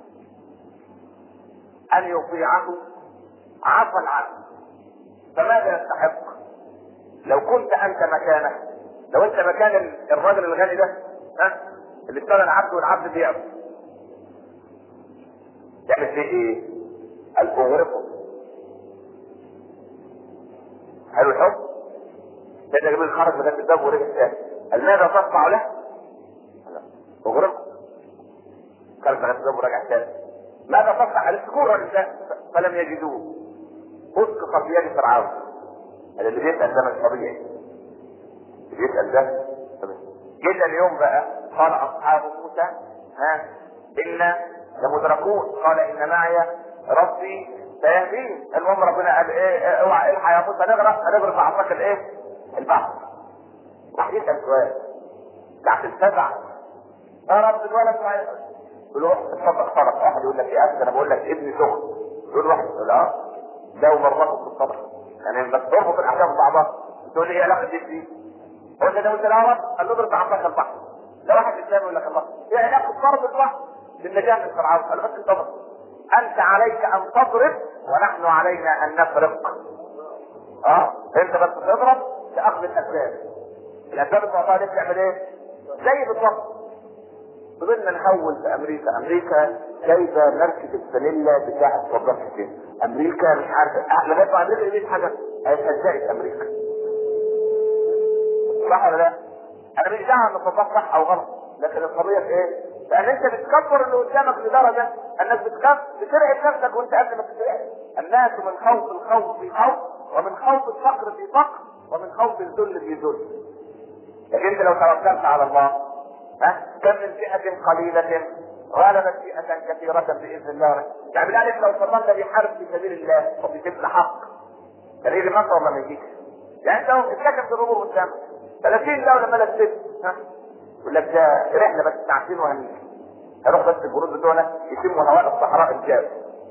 ان يطيعه عصى العبد فماذا يستحق لو كنت انت مكانه لو انت مكان الراجل الغني ده ها اللي اشترى العبد والعبد بيعه تعمل فيه ايه؟ قال اغرقه حلو الحب سيدنا جبريل خرج من الباب ورجع تاني قال ماذا تصنع له؟ اغرقه خرج من الباب ورجع تاني ماذا تصنع على السكور والنساء فلم يجدوه اسقط في يد فرعون اللي بيسال ده مش طبيعي اللي بيسال ده جدا اليوم بقى قال اصحاب موسى ها انا لمدركون قال ان معي ربي سيهدين المهم ربنا قال ايه اوعى الحق يا موسى نغرق هنغرق في عصاك الايه؟ البحر راح يسال سؤال تحت السبع يا رب الولد معي يقول له اتفضل صدق واحد يقول لك ايه أسف انا بقول لك ابني سخن يقول واحد يقول اه ده ومرته في الصدق يعني بس تربط الاحكام ببعضها تقول لي ايه علاقه دي بدي؟ قلت له قلت له يا رب قال له اضرب عصاك البحر ده واحد اسلامي يقول لك الله ايه علاقه ضرب البحر بالنجاه من فرعون قال له بس انتظر انت عليك ان تضرب ونحن علينا ان نفرق اه انت بس تضرب تاخذ الاسباب الاسباب المعطاه دي بتعمل ايه؟ زي بالظبط فضلنا نحول في امريكا امريكا جايبه مركز الفانيلا بتاعت صدام حسين امريكا مش عارفه لغايه ما امريكا دي حاجه هتهزقت امريكا صح ولا لا؟ انا مش دعوه ان صدام صح او غلط لكن القضيه في ايه؟ لان انت بتكبر اللي قدامك لدرجه انك بتخاف بترعب نفسك وانت قبل ما تترعب الناس من خوف الخوف في خوف ومن خوف الفقر في فقر ومن خوف الذل في ذل لكن انت لو توكلت على الله ها كم من فئة قليلة غلبت فئة كثيرة بإذن الله يعني بالله لو صلى بيحارب في سبيل الله وبيجيب حق كان يجي مصر ولا ما يجيش؟ يعني انت لو اتكلم في الامور قدامك 30 دولة مالك ست ها يقول لك ده رحلة بس ساعتين وهنيجي هروح بس الجنود بتوعنا يتموا هواء الصحراء الجاف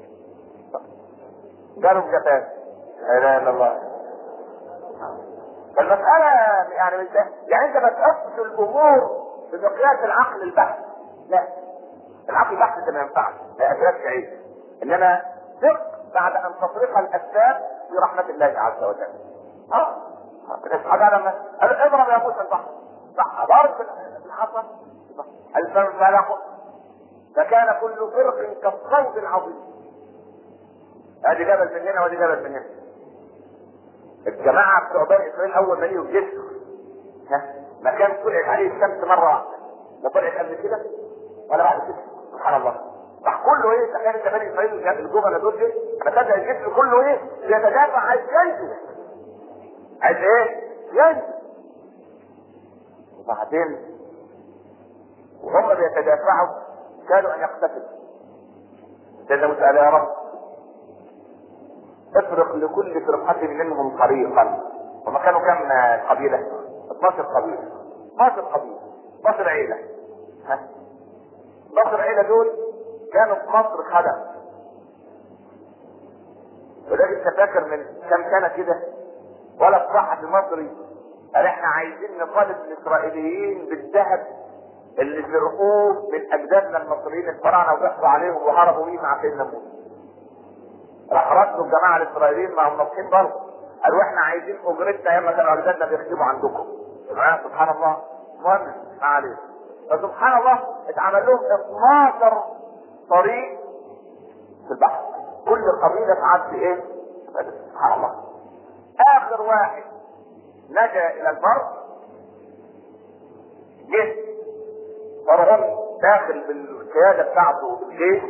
قالوا جفاف لا اله الا الله فالمسألة يعني مش ده يعني انت ما تقصد الامور بمقياس العقل البحث لا العقل البحث ده ما ينفعش لا اسباب تعيش انما ثق بعد ان تطرق الاسباب في رحمة الله عز وجل اه حاجة لما اضرب يا موسى البحر صح ضرب بالحصى الفلق فكان كل فرق كالصوت العظيم ادي جبل من هنا وادي جبل من هنا الجماعة بتوع بني اسرائيل اول ما يجوا الجسر ها مكان طلعت عليه الشمس مرة واحدة لا طلعت قبل كده ولا بعد كده سبحان الله راح كله ايه تخيل انت بني اسرائيل الجبنة دول ايه فبدا الجسر كله ايه بيتدافع عايز ينجو عايز ايه ينجو وبعدين وهم بيتدافعوا كانوا ان يقتتلوا سيدنا موسى قال يا رب افرق لكل فرقة منهم طريقا وما كانوا كم قبيلة 12 قبيلة 12 قبيلة 12 عيلة ها 12 عيلة دول كانوا في مصر خدم ولكن انت فاكر من كم سنة كده ولا الصحفي المصري قال احنا عايزين نطالب الاسرائيليين بالذهب اللي سرقوه من اجدادنا المصريين الفراعنه وضحكوا عليهم وهربوا بيه مع سيدنا موسى. راح ردوا الجماعه الاسرائيليين مع الناصحين برضه قالوا احنا عايزين اجرتنا ايام ما كانوا اجدادنا بيخدموا عندكم. سبحان الله المهم ما عليه. فسبحان الله اتعمل لهم 12 طريق في البحر. كل قبيله تعدي ايه؟ سبحان الله. اخر واحد نجا الى البر جه فرعون داخل بالقياده بتاعته بالجيش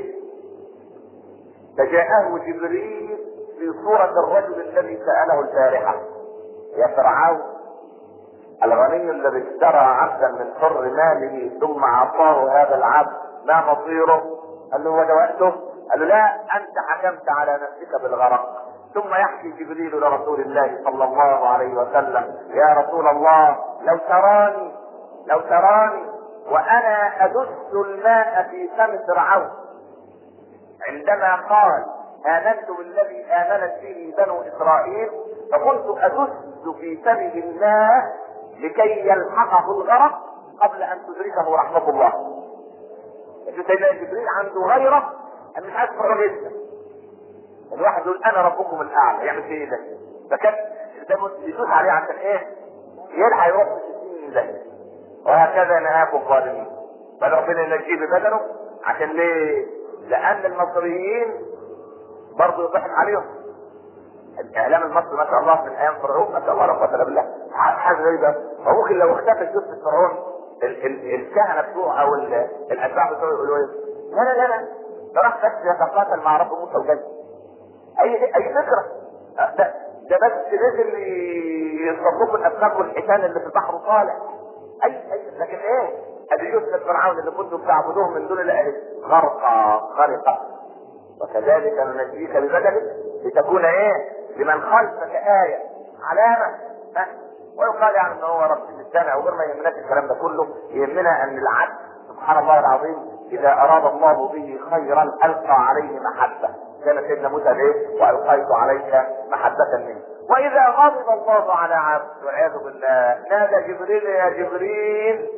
فجاءه جبريل في صورة الرجل الذي سأله البارحة يا فرعون الغني الذي اشترى عبدا من حر ماله ثم أعطاه هذا العبد ما مصيره؟ قال له هو ده وقته؟ قال له لا أنت حكمت على نفسك بالغرق ثم يحكي جبريل لرسول الله صلى الله عليه وسلم يا رسول الله لو تراني لو تراني وانا ادس الماء في فم فرعون عندما قال امنت بالذي امنت به بنو اسرائيل فكنت ادس في فمه الماء لكي يلحقه الغرق قبل ان تدركه رحمه الله. سيدنا جبريل عنده غيره ان مش عايز فرغ جدا. الواحد يقول انا ربكم الاعلى يعمل فيه ايه ده؟ فكان ده يدوس عليه عشان ايه؟ يلحق يروح في 60 ده وهكذا نهاكم الظالمين بل ربنا ينجيه ببدنه عشان ليه؟ لان المصريين برضه يضحك عليهم الاعلام المصري ما شاء الله من ايام فرعون ما شاء الله لا قوه الا بالله حاجه غريبه وممكن لو اختفت جثه فرعون ال- ال- الكهنه بتوعه او ال- الاتباع بتوعه يقولوا ايه؟ لا لا لا لا راح بس يتقاتل مع رب موسى وجاي اي اي فكره ده ده بس نزل يصطادوكم الاسماك والحيتان اللي في البحر وطالع اي اي لكن ايه ادي يوسف فرعون اللي كنتم تعبدوه من دون الاله غرقا غرقا وكذلك ننجيك ببدنك لتكون ايه لمن خلفك آية علامة ها ويقال يعني ان هو رب السمع وغير ما يهمناش الكلام ده كله يهمنا ان العبد سبحان الله العظيم اذا اراد الله به خيرا القى عليه محبه كان سيدنا موسى ايه والقيت عليك محبه مني واذا غضب الله على عبد والعياذ بالله نادى جبريل يا جبريل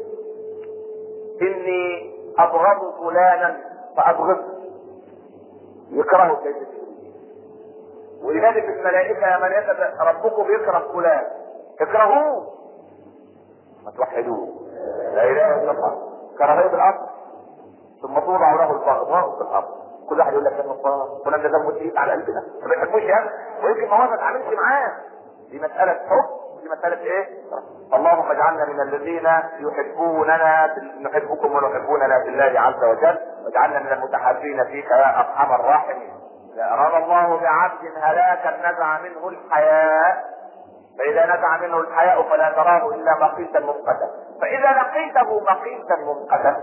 اني ابغض فلانا فابغضه يكرهه سيدنا جبريل وينادي في الملائكه يا ملائكه ربكم يكره فلان اكرهوه ما توحدوه لا اله الا الله كراهيه بالارض ثم توضع له البغضاء في الارض كل واحد يقول لك يا الله فلان ده دمه تقيل على قلبنا ما بيحبوش يعني ويمكن ما هو ما اتعاملش معاه دي مساله حب دي مساله ايه؟ اللهم اجعلنا من الذين يحبوننا نحبكم ونحبوننا في الله عز وجل واجعلنا من المتحابين فيك يا ارحم الراحمين اذا اراد الله بعبد هلاكا نزع منه الحياء فإذا نزع منه الحياء فلا تراه إلا مقيتا ممقتا فإذا لقيته مقيتا ممقتا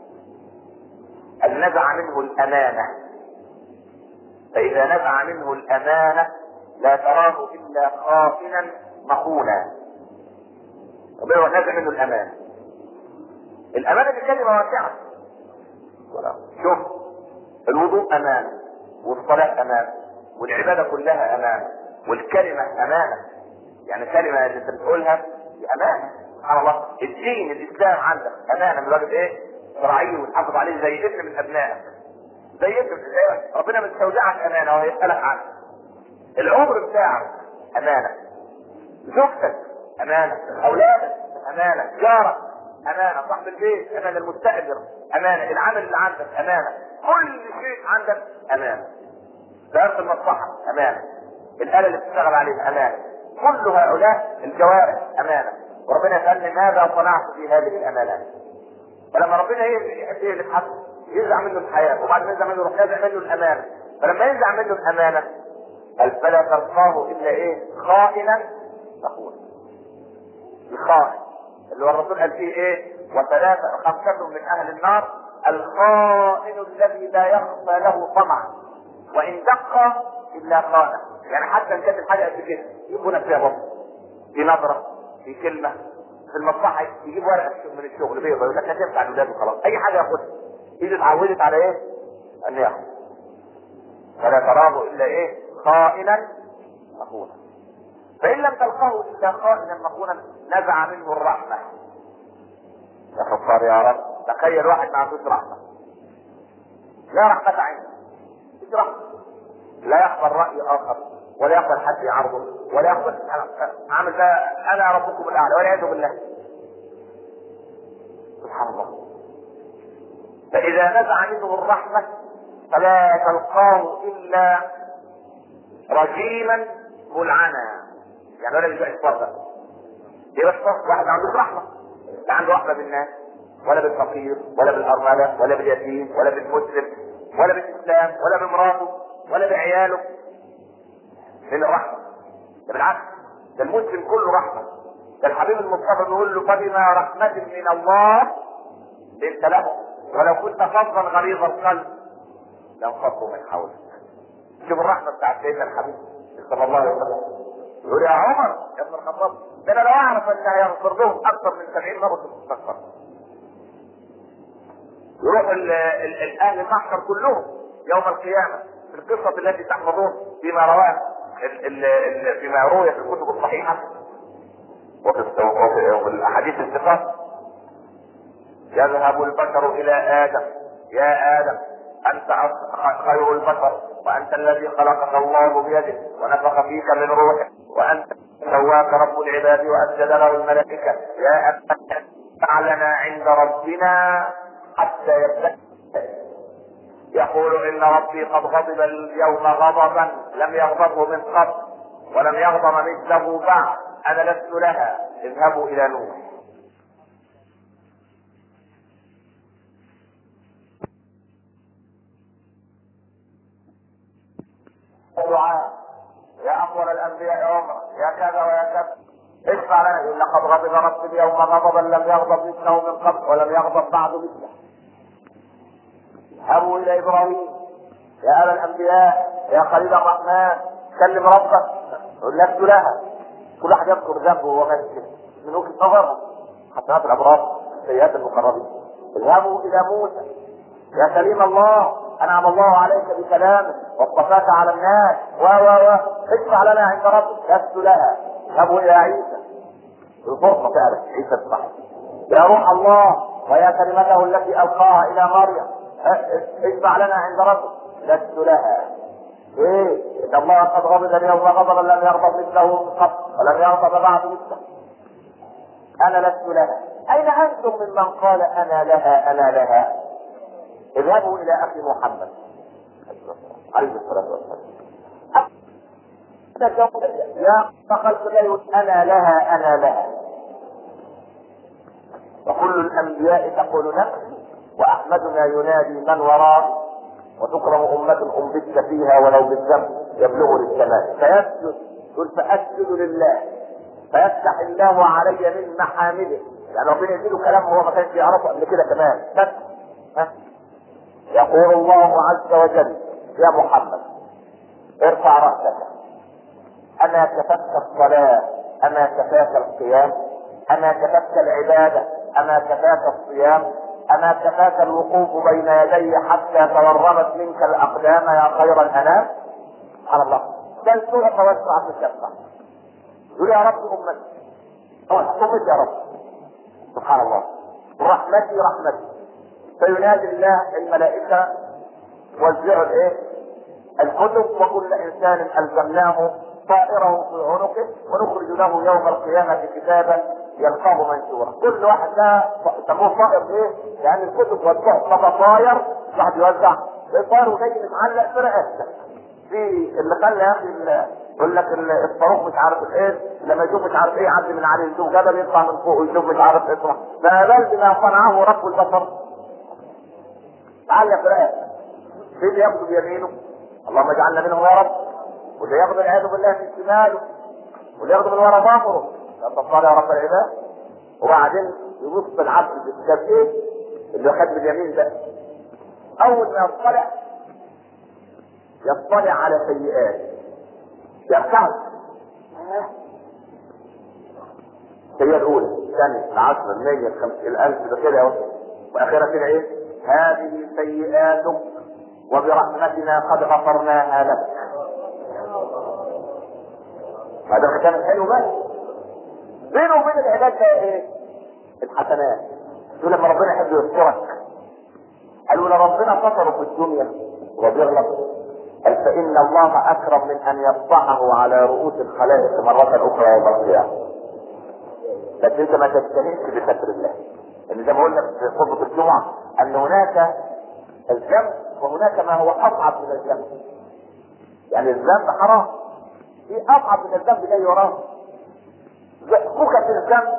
أن نزع منه الأمانة فإذا نزع منه الأمانة لا تراه إلا خائنا مخونا ربنا نزع منه الأمانة الأمانة دي كلمة واسعة شوف الوضوء أمانة والصلاة أمانة والعبادة كلها أمانة والكلمة أمانة يعني كلمة اللي انت بتقولها دي امانة سبحان الله الدين الاسلام عندك امانة من واجب ايه؟ شرعي وتحافظ عليه زي ابن من ابنائك زي ابن زي ربنا مستودعك امانة وهيسألك عنها العمر بتاعك امانة زوجتك امانة اولادك امانة جارك امانة صاحب البيت امانة المستأجر امانة العمل اللي عندك امانة كل شيء عندك امانة دائرة المصلحة امانة الآلة اللي بتشتغل عليها امانة كل هؤلاء الجوارح امانه وربنا يسالني ماذا صنعت في هذه الامانات فلما ربنا يحب ايه اللي حصل ينزع منه الحياه وبعد ما ينزع منه يروح ينزع منه الامانه فلما ينزع منه الامانه قال فلا تلقاه الا ايه خائنا تقول الخائن اللي هو الرسول قال فيه ايه وثلاثه خمسه من اهل النار الخائن الذي لا يخفى له طمع وان دق الا خانه يعني حتى ان كانت الحاجه قد كده يكون فيها بطل في نظره في كلمه في المصلحه يجيب ورقه من الشغل بيضه يقول لك هتنفع الولاد وخلاص اي حاجه ياخدها ايده اتعودت على ايه؟ ان ياخذ فلا تراه الا ايه؟ خائنا مخونا فان لم تلقاه الا خائنا مخونا نزع منه الرحمه يا خطار يا رب تخيل واحد ما عندوش رحمه لا رحمه عنده مش رحمه لا يقبل راي اخر ولا يقبل حد يعرضه ولا يقبل عامل ده انا ربكم الاعلى والعياذ بالله سبحان الله فاذا نزع منه الرحمه فلا تلقاه الا رجيما ملعنا يعني ولا بيبقى يتفضل يبقى واحد ما عندوش رحمه لا عنده رحمه بالناس ولا بالفقير ولا بالارمله ولا باليتيم ولا بالمسلم ولا بالاسلام ولا بمراته ولا بعياله من الرحمة ده بالعكس ده المسلم كله رحمة ده الحبيب المصطفى بيقول له فبما رحمة من الله لنت له ولو كنت فظا غليظ القلب لانفضوا من حولك شوف الرحمة بتاعت سيدنا الحبيب صلى الله عليه وسلم يقول يا عمر يا ابن الخطاب ده انا لو اعرف ان هيغفر لهم اكثر من 70 مره كنت استغفر يروح الاهل المحشر كلهم يوم القيامه في القصه التي تحفظون فيما رواه فيما روي في الكتب الصحيحه وفي الاحاديث الثقات يذهب البشر الى ادم يا ادم انت خير البشر وانت الذي خلقك الله بيده ونفخ فيك من روحه وانت سواك رب العباد واسجد له الملائكه يا ادم فعلنا عند ربنا حتى يبدا يقول ان ربي قد غضب اليوم غضبا لم يغضبه من قبل ولم يغضب مثله بعد انا لست لها اذهبوا الى نوح دعاء يا افضل الانبياء عمر يا كذا ويا كذا ادفع لنا ان لقد غضب ربي اليوم غضبا لم يغضب مثله من قبل ولم يغضب بعد مثله اذهبوا الى ابراهيم يا ابا الانبياء يا خليل الرحمن كلم ربك يقول لست لها كل واحد يذكر ذنبه وهو ماشي من وجهه نظره حسنات الابرار سيئات المقربين اذهبوا الى موسى يا كريم الله انعم الله عليك بكلامه واصطفاك على الناس و و و ادفع لنا عند ربك لست لها اذهبوا الى عيسى الفرصه فعلا عيسى الصحيح يا روح الله ويا كلمته التي القاها الى مريم ادفع لنا عند ربك لست لها ايه ان الله قد غضب اليوم غضبا لم يغضب مثله من قبل ولم يغضب بعد مثله انا لست لها اين انتم ممن قال انا لها انا لها اذهبوا الى اخي محمد عليه الصلاه والسلام يا فخلق لا انا لها انا لها وكل الانبياء تقول نفسي واحمدنا ينادي من وراء وتكرم أمة أنبت فيها ولو بالذنب يبلغ للسماء فيسجد يقول فأسجد لله فيفتح الله علي من محامده يعني ربنا يديله كلام هو ما كانش يعرفه قبل كده كمان بس ها يقول الله عز وجل يا محمد ارفع رأسك أما كفتك الصلاة أما كفاك القيام أما كفتك العبادة أما كفاك الصيام أما كفاك الوقوف بين يدي حتى تورمت منك الأقدام يا خير الأنام سبحان الله بل تعطى واسمع تشفع يقول يا رب أمتي أو أمتي يا رب سبحان الله رحمتي رحمتي فينادي الله الملائكة وزعوا الايه؟ الكتب وكل انسان الزمناه طائره في عنقه ونخرج له يوم القيامة كتابا يلقاه منشورا كل واحد ده سموه طائر ايه؟ يعني الكتب والصحف طاير واحد يوزع الطائر وجاي متعلق في رقبتك في اللي خلى يا اخي يقول لك الصاروخ مش عارف ايه لما يشوف مش عارف ايه يعدي من عليه يشوف جبل يطلع من فوق ويشوف مش عارف ايه ما بل بما صنعه رب البشر تعلق في رقبتك في اللي ياخذ بيمينه اللهم اجعلنا منهم يا رب واللي ياخذ العياذ بالله في شماله واللي ياخذ من ورا ظهره يا يا رب العباد وبعدين يبص العبد بالكتاب ايه اللي خد باليمين ده اول ما يطلع يطلع على سيئات يركعه السيئة الأولى الثانية العشرة المية الخمسين الألف ده كده أهو وأخيرا كده إيه؟ هذه سيئاتك وبرحمتنا قد غفرناها لك. هذا الختام الحلو بس. بينه وبين العباد ده ايه؟ الحسنات. يقول لما ربنا يحب يذكرك. قالوا لو ربنا ستره في الدنيا وبيغلط قال فإن الله أكرم من أن يفضحه على رؤوس الخلائق مرة أخرى يوم القيامة. بس أنت ما تجتهدش بستر الله. اللي زي ما قلنا في خطبة الجمعة أن هناك الذنب وهناك ما هو أصعب من الذنب. يعني الذنب حرام. في أصعب من الذنب جاي وراه. فكك الذنب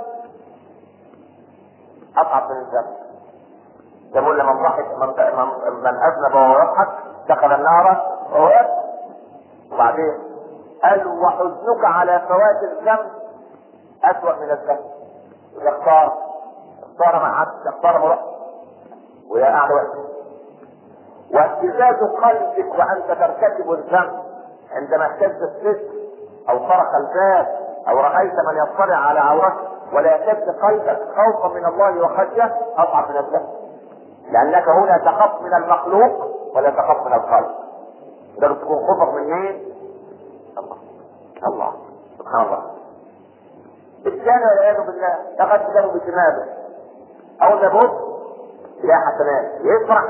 أصعب من الذنب. يقول لمن ضحك من, من, من أذنب وهو يضحك دخل النار وهو يضحك. وبعدين قال وحزنك على فوات الذنب أسوأ من الذنب. يختار اختار مع عبد اختار مرأة ويا أعلى وقت واهتزاز قلبك وأنت ترتكب الذنب عندما اهتز الصدر أو طرق الباب أو رأيت من يطلع على عورتك ولا يهتز قلبك خوفا من الله وخشية أصعب من الذنب لأنك هنا تخاف من المخلوق ولا تخاف من الخالق تقدر تكون خوفك من مين؟ الله الله سبحان الله الثاني والعياذ بالله لقد كانوا بشماله اول ما يبص يلاقي حسنات يفرح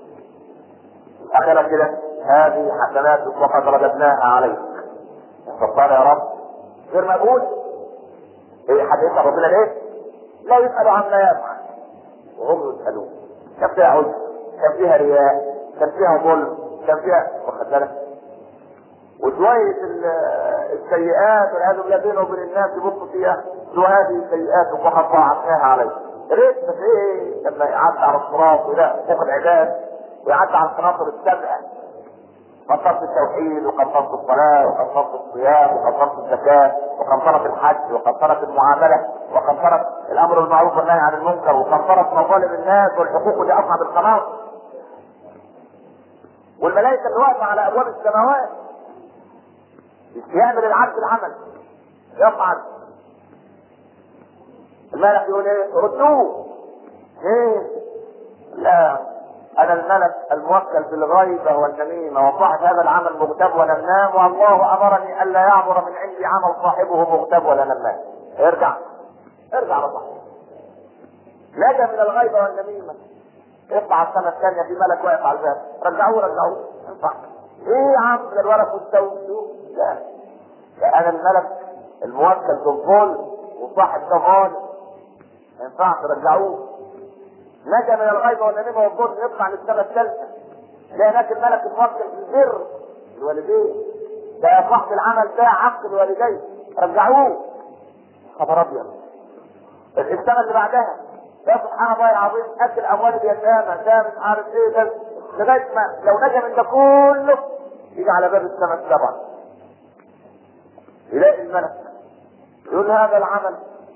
اخر كده هذه حسناتك وقد رددناها عليك فقال يا رب غير مقبول ايه حد يسال ربنا ليه؟ لا يسال عما يفعل وهم يسالون كان فيها عجب كان فيها رياء كان فيها ظلم كان فيها واخد بالك وشوية السيئات والعياذ بالله بينه وبين الناس يبصوا فيها شو هذه السيئات وقد ضاعفناها عليه ريت بس ايه لما يعدي على الصراط ولا فوق العباد ويعدي على القناطر السبعة قنطرة التوحيد وقنطرة الصلاة وقنطرة الصيام وقنطرة الزكاة وقنطرة الحج وقنطرة المعاملة وقنطرة الأمر بالمعروف والنهي عن المنكر وقنطرة مظالم الناس والحقوق اللي أصعب القناص والملائكة اللي واقفة على أبواب السماوات يعمل العبد العمل يفعل الملك يقول ايه ردوه ايه لا انا الملك الموكل بالغيبة والنميمة وصاحب هذا العمل مغتاب ولا نام والله امرني الا يعبر من عندي عمل صاحبه مغتاب ولا نام ارجع ارجع لصاحبه نجا من الغيبة والنميمة اطلع السنة الثانية في ملك واقف على الباب رجعوه رجعوه ينفع ايه يا عم ده الورق والتوبة لا انا الملك الموكل بالظلم وصاحب ظالم ما ينفعش ترجعوه نجا من الغيبه والنميمه والظلم يطلع للسنه الثالثه تلاقي هناك الملك الموكل بالبر الوالدين ده يا صاحب العمل ده عقد الوالدين رجعوه خبر ابيض السنه اللي بعدها يا سبحان الله العظيم قد الاموال اليتامى ده مش عارف ايه ده لغايه ما لو نجا من ده كله يجي على باب السنه السبعه يلاقي الملك يقول هذا العمل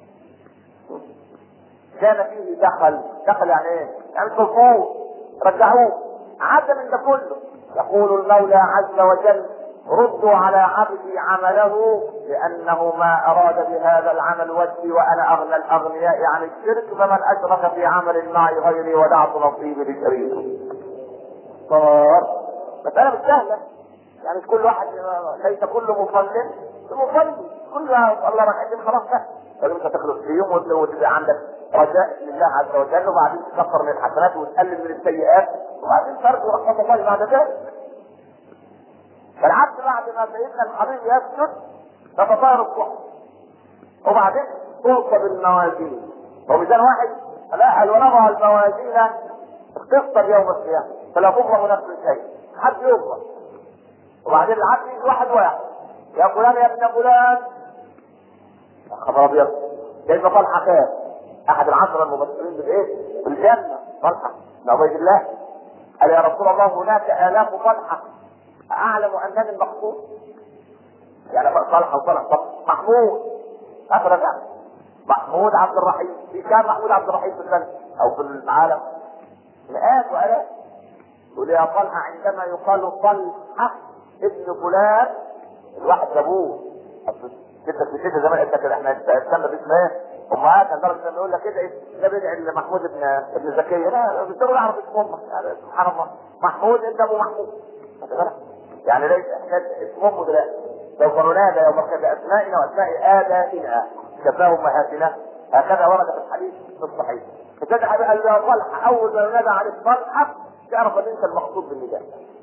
كان فيه دخل دخل يعني ايه؟ يعني صفوه رجعوه عاد من ده كله يقول المولى عز وجل ردوا على عبدي عمله لانه ما اراد بهذا العمل وجهي وانا اغنى الاغنياء عن الشرك فمن اشرك في عمل معي غيري ودعت نصيبي لشريكه. صار مساله مش سهله يعني مش كل واحد ليس كل مصلي مصلي كل الله راح خلاص ده لازم انت تخلص في يوم وتبقى عندك رجاء لله عز وجل وبعدين تكفر من الحسنات وتقلل من السيئات وبعدين ترجو رحمه الله بعد ذلك فالعبد بعد ما سيدنا الحبيب يسجد تتطاير الصحف وبعدين توصل الموازين وميزان واحد لا ونضع الموازين القسط يوم القيامه فلا تظلم نفس شيء حد يظلم وبعدين العبد يجي واحد واحد يا فلان يا ابن فلان يا خبر ابيض كيف طلحه كان احد العشره المبشرين بالايه؟ بالجنه طلحه بن عبيد الله قال يا رسول الله هناك الاف طلحه اعلم انني المقصود يعني طلحه وطلحه محمود افرج محمود عبد الرحيم في كام محمود عبد الرحيم في السنه او في العالم مئات والاف يقول يا طلحه عندما يقال طلحه ابن فلان الواحد جابوه ستة في ستة زمان انت كده احنا استنى باسم ايه؟ امهات لدرجه لما يقول لك كده ايه؟ ده بيدعي لمحمود ابن ابن زكيه لا بيقدروا يعرف اسم امك يعني سبحان الله محمود انت ابو محمود يعني ليس اسم امه دلوقتي سوف ننادى يوم باسمائنا واسماء ابائنا كفاه امهاتنا هكذا ورد في الحديث في الصحيح فتجد قال له طلحه اول ما ينادى عليك طلحه تعرف ان انت المقصود بالنداء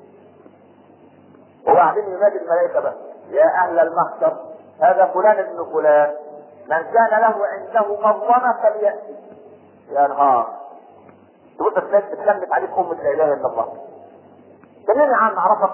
وبعدين ينادي الملائكه بقى يا اهل المحشر هذا فلان ابن فلان من كان له عنده مظلمه فلياتي يا نهار تقول تتلمت تتلمت عليك امه لا اله الا الله كلمني عن عرفك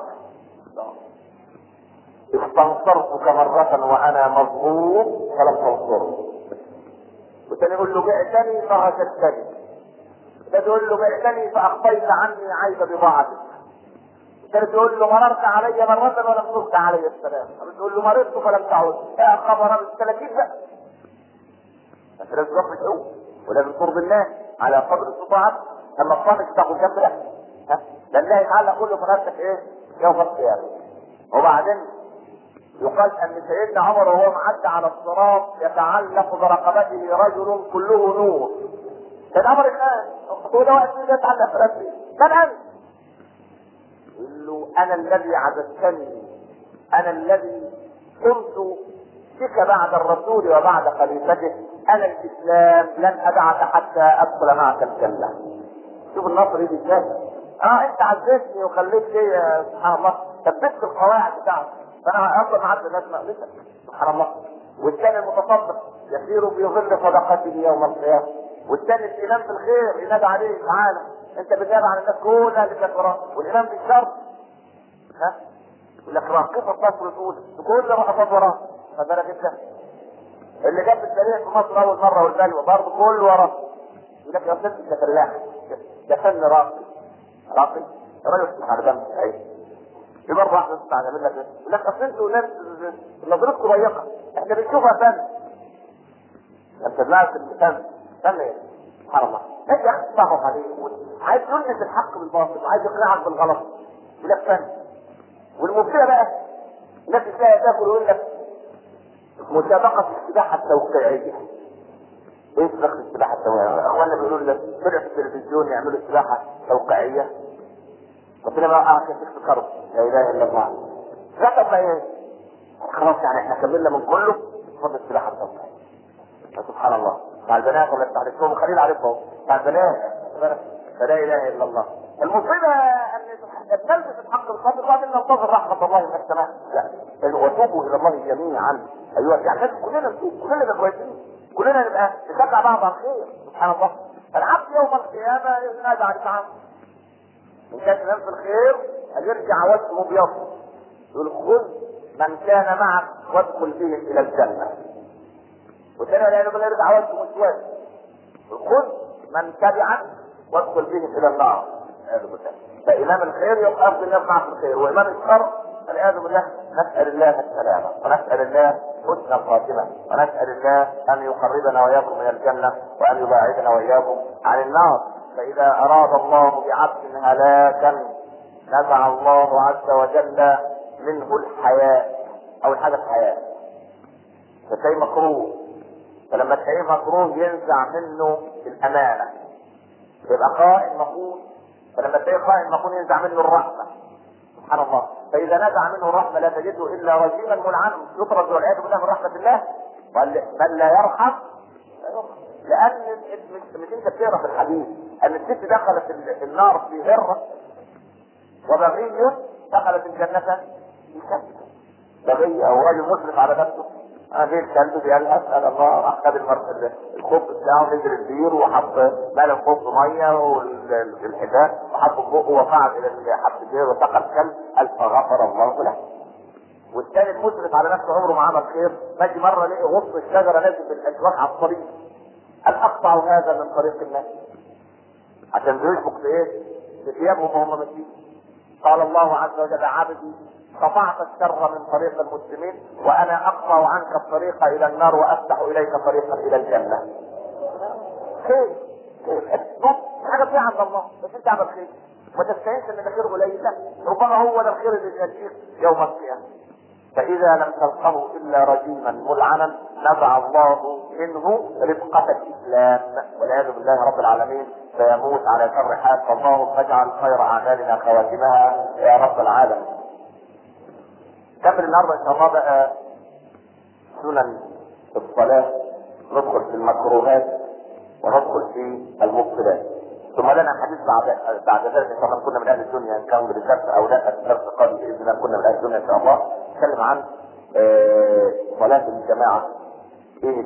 استنصرتك مرة وأنا مظلوم فلم تنصرني. وتاني يقول له بعتني فغششتني. ده تقول له بعتني فأخفيت عني عيب بضاعتك. كانت تقول له مررت علي مرة ولم ترد علي السلام تقول له مررت فلم تعد يا خبر من الثلاثين بقى انت لازم تروح بتقوم ولازم ترضي الناس على قدر استطاعتك اما الصامت تاخد جنب لا ها ده الله يتعلق كله في نفسك ايه يوم القيامة وبعدين يقال ان سيدنا عمر وهو معدي على الصراط يتعلق برقبته رجل كله نور كان عمر الان هو ده وقت يتعلق برقبته من انت يقول له انا الذي عبدتني انا الذي كنت بك بعد الرسول وبعد خليفته انا الاسلام لن ادعك حتى ادخل معك الجنه شوف النصر دي ازاي اه انت عززتني وخليت لي سبحان الله ثبتت القواعد بتاعتي فانا افضل معدل الناس مقلتك سبحان الله والثاني المتصدق يسير في ظل صدقته يوم القيامه والثاني الامام في الخير ينادى عليه تعالى انت بتنادى على الناس كلها اللي كانت وراه والامام في الشر ها يقول لك راقصه مصر الاولى كل رقصات وراه ما بالك انت اللي جاب التاريخ في مصر اول مره والبلوى برضه كله وراه يقول لك يا ست انت فلاح ده فن راقي راقي راجل اسمه حردان ايوه في مره واحده تطلع تعمل لك ايه؟ يقول لك اصل انتوا ناس نظرتكم ضيقه احنا بنشوفها فن انت دماغك فن فن ايه؟ سبحان الله انت يا اخي تفهم عليه عايز يلبس الحق بالباطل وعايز يقنعك بالغلط يقول لك فن والمبتلى بقى الناس تلاقي تاكل ويقول لك مسابقه السباحه التوقيعيه ايه سباقه السباحه التوقيعيه؟ اخواننا بيقولوا لك طلع في التلفزيون يعملوا سباحه توقيعيه ربنا بقى اه كيف تفكروا لا اله الا الله لا طب ايه خلاص يعني احنا كملنا من كله فضل السباحه التوقيعيه سبحان الله مع البنات ولا بتاع الاسلام خليل عارفه مع البنات فلا اله الا الله المصيبه ان تلبس الحق الخاطر وبعدين ننتظر رحمه الله من السماء لا وتوبوا الى الله جميعا ايها يعني لازم كلنا نتوب كلنا نبقى كويسين كلنا نبقى نشجع بعض على الخير سبحان الله العبد يوم القيامه ينادى على الطعام ان كان ينام في الخير ان يرجع وجهه ابيض يقول خذ من كان معك وادخل بهم الى الجنه والثاني لا يقول يرجع وجهه مسود خذ من تبعك وادخل بهم الى النار والعياذ بالله فامام الخير يبقى افضل الناس معه في الخير وامام الشر والعياذ بالله نسال الله السلامه ونسال الله حسن الخاتمه ونسال الله ان يقربنا واياكم من الجنه وان يباعدنا واياكم عن النار فاذا اراد الله بعبد هلاكا نزع الله عز وجل منه الحياء اول حاجه الحياء فشيء مكروه فلما تلاقيه مكروه ينزع منه الامانه يبقى خائن مخون فلما تلاقيه خائن مخون ينزع منه الرحمه سبحان الله فاذا نزع منه الرحمه لا تجده الا رجيما ملعنا يطرد والعياذ بالله من رحمه الله بل لا يرحم لان مش, مش انت بتقرا في الحديث ان الست دخلت النار في هره وبغي دخلت الجنه في كبد بغي او رجل مسرف على نفسه هذه الكلب بيلهث اسال الله راح خد الخوف بتاعه نزل البير وحط مال الخوف ميه والحذاء وحط في بقه وقعد الى حبس البير وسقى الكلب قال فغفر الله له والثاني المسرف على نفسه عمره ما عمل خير ماشي مره لقي غصن الشجره نازل بالاشواك على الطريق قال اقطع هذا من طريق الناس عشان بيشبك في ايه؟ في ثيابهم وهم ماشيين قال الله عز وجل عبدي قطعت الشر من طريق المسلمين وانا اقطع عنك الطريق الى النار وافتح اليك طريقا الى الجنه. خير خير حاجه فيها عند الله بس انت اعمل خير ما تستعينش ان ده خير قليل لا ربما هو ده الخير اللي يأتيك يوم القيامه. فاذا لم تلقه الا رجيما ملعنا نزع الله منه رفقة الاسلام والعياذ بالله رب العالمين فيموت على شر حال فالله فاجعل خير اعمالنا خواتمها يا رب العالمين. كمل النهارده ان شاء الله بقى سنن الصلاة ندخل في المكروهات وندخل في المبطلات ثم لنا حديث بعد بعد ذلك ان شاء الله كنا من اهل الدنيا ان كان بالدرس او لا الدرس القادم باذن الله كنا من اهل الدنيا ان شاء الله نتكلم عن آه صلاة الجماعة ايه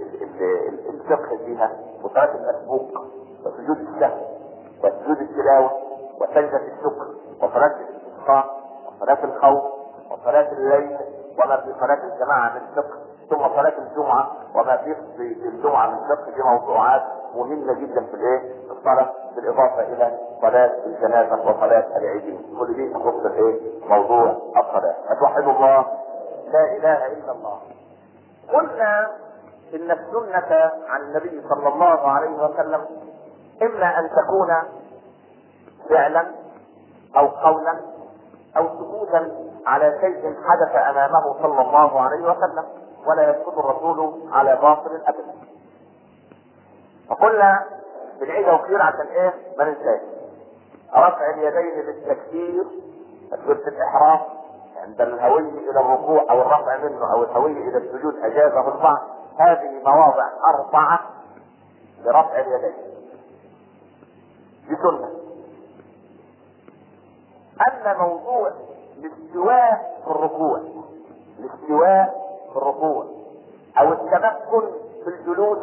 الفقه فيها وصلاة المسبوق وسجود السهو وسجود التلاوة وسجدة الشكر وصلاة الاستسقاء وصلاة الخوف وصلاة الليل وما في صلاة الجماعة من فقه ثم صلاة الجمعة وما في في الجمعة من فقه دي موضوعات مهمة جدا في الايه؟ في الصلاة بالإضافة إلى صلاة الجنازة وصلاة العيدين كل دي تخص الايه؟ موضوع الصلاة أتوحدوا الله لا إله إلا الله قلنا إن السنة عن النبي صلى الله عليه وسلم إما أن تكون فعلا أو قولا أو سكوتا على شيء حدث امامه صلى الله عليه وسلم ولا يسكت الرسول على باطل ابدا. فقلنا بنعيد وكثير عشان ايه؟ ما ننساش. رفع اليدين بالتكبير تكبيرة الاحرام عند الهوي الى الركوع او الرفع منه او الهوي الى السجود اجازه البعض هذه مواضع اربعه لرفع اليدين. دي سنه. اما موضوع الاستواء في الركوع الاستواء في الركوع او التمكن في الجلوس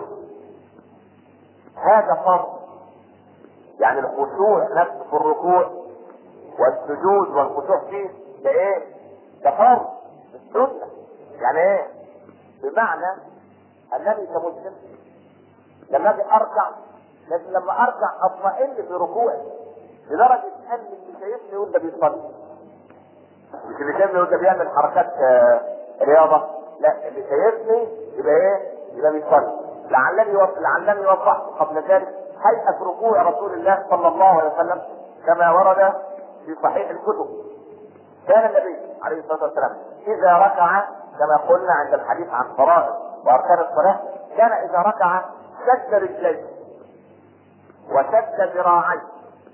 هذا فرض يعني الخشوع نفسه في الركوع والسجود والخشوع فيه ده ايه؟ ده فرض السنة يعني ايه؟ بمعنى انني كمسلم لما اجي اركع لازم لما اركع اطمئن في ركوعي لدرجة ان اللي شايفني يقول ده بيصلي اللي شايفني وانت بيعمل حركات آه، رياضه لا اللي شايفني يبقى ايه؟ يبقى بيصلي لعلني يوضح لعلني وضحت قبل ذلك هيئه ركوع رسول الله صلى الله عليه وسلم كما ورد في صحيح الكتب كان النبي عليه الصلاه والسلام اذا ركع كما قلنا عند الحديث عن فرائض واركان الصلاه كان اذا ركع شد رجليه وشد ذراعيه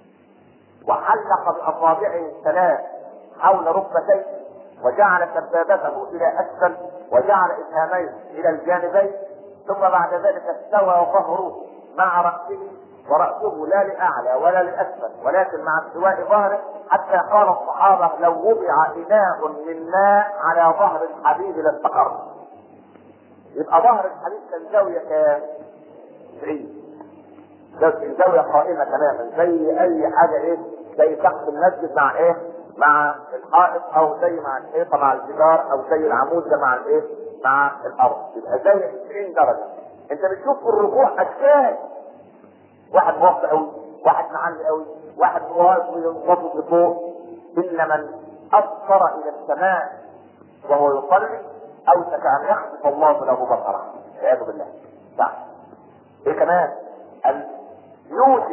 وحلق باصابعه الثلاث حول ركبتيه وجعل سبابته الى اسفل وجعل ابهاميه الى الجانبين ثم بعد ذلك استوى ظهره مع راسه وراسه لا لاعلى ولا لاسفل ولكن مع استواء ظهره حتى قال الصحابه لو وضع اناء من ماء على ظهر الحبيب لاستقر يبقى ظهر الحبيب كان زاويه كام؟ 90 زاويه قائمه تماما زي اي حاجه ايه؟ زي سقف المسجد مع ايه؟ مع الحائط او زي مع الحيطه مع الجدار او زي العمود ده مع الايه؟ مع الارض يبقى زاويه 90 درجه انت بتشوف في الركوع اشكال واحد موطي قوي واحد معلي قوي واحد واقف لفوق الا من ابصر الى السماء وهو يصلي اوشك ان يخسف الله له بصره والعياذ بالله صح ايه كمان ان يوجب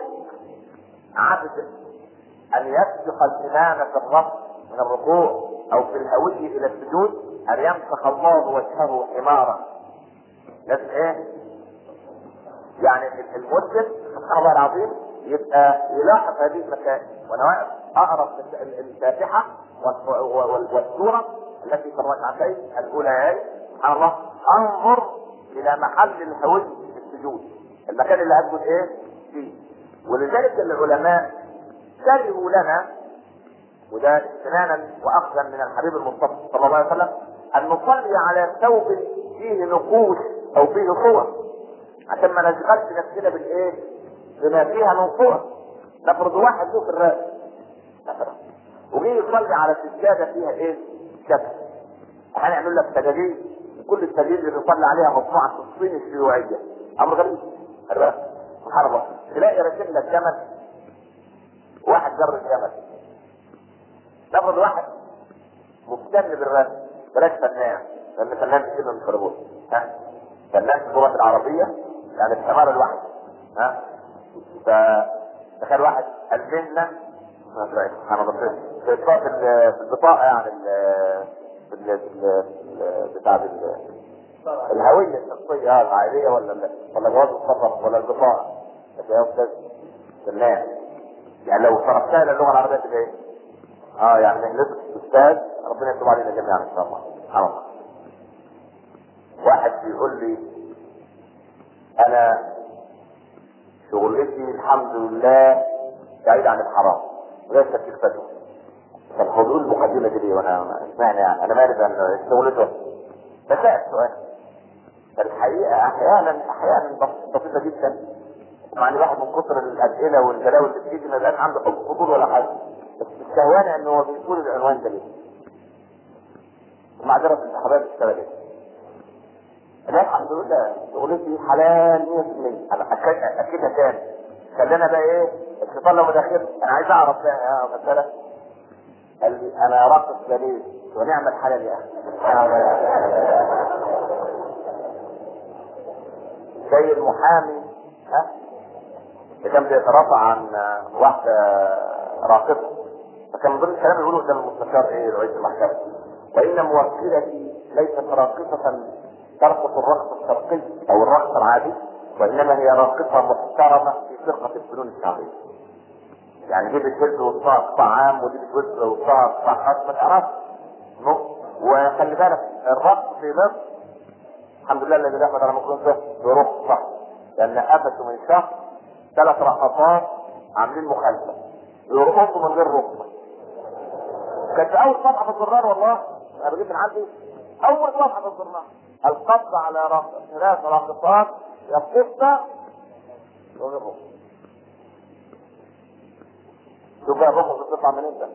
عبد ان يسبق الامام في الرفع من الركوع او في الهوية الى السجود ان يمسح الله وجهه حمارا لازم ايه يعني المسلم سبحان الله العظيم يبقى يلاحظ هذه المسائل وانا واقف اقرا الفاتحه والسوره التي في الركعتين الاوليين سبحان الله انظر الى محل الهوي في السجود المكان اللي هسجد ايه فيه ولذلك العلماء كرهوا لنا وده استنانا واخذا من الحبيب المصطفى صلى الله عليه وسلم ان نصلي على ثوب فيه نقوش او فيه صور عشان ما نشغلش نفسنا بالايه؟ بما فيها من صور نفرض واحد له في الراس مثلا وجي يصلي على سجاده فيها ايه؟ شكل هنعمل لك سجاجيد كل السجاجيد اللي بيصلي عليها مصنوعه في الصين الشيوعيه امر غريب الراس سبحان الله تلاقي راكب لك جمل واحد جر الجمل نفرض واحد مهتم بالرسم بلاش فنان لان فنان كده من فربوط ها فنان في اللغه العربيه يعني الثمار الواحد ها فتخيل واحد المهنه سبحان الله في البطاقه في البطاقه يعني ال ال بتاع الهويه الشخصيه العائليه ولا ولا جواز السفر ولا البطاقه يا استاذ فنان يعني لو صرفتها الى اللغه العربيه تبقى ايه؟ اه يعني نسبة استاذ ربنا يتوب علينا جميعا ان شاء الله سبحان الله واحد بيقول لي انا شغلتي الحمد لله بعيد عن الحرام غير تفكير فتوى طب هو بيقول المقدمه دي ليه وانا اشمعنى يعني انا مالي بان شغلته بسأل سؤال الحقيقه احيانا احيانا بسيطه جدا مع ان الواحد من كثر الاسئله والبلاوي اللي بتيجي ما بقاش عنده حب فضول ولا حاجه بس الشهوانه ان هو بيقول العنوان ده ليه؟ معذره الانتخابات اشتغلت انا الحمد لله شغلتي حلال 100% انا أكد- اكدها تاني خلينا بقى ايه الشيطان لو داخل انا عايز اعرف بقى يا غساله قال لي انا راقص باليه ونعم الحلال يا اخي زي المحامي ها اللي كان بيترافع عن واحده راقصه فكان من ضمن الكلام اللي يقوله قدام المستشار ايه رئيس المحكمه وان موكلتي ليست راقصه ترقص الرقص الشرقي او الرقص العادي وانما هي راقصه محترمه في فرقه الفنون الشعبيه يعني دي بتهز وسطها قطاع عام ودي بتهز وسطها قطاع خاص ما تعرفش وخلي بالك الرقص في مصر الحمد لله الذي لا قدر مكون به برخصة لأن قفشوا من شهر ثلاث رقصات عاملين مخالفة يرقصوا من غير رخصة كانت أول صفحة في الزرار والله أنا بجيب من عندي أول صفحة في الزرار القبض على رق- ثلاث راقصات يقصن من غير رخصة شوف بقى الرخصة بتطلع من انت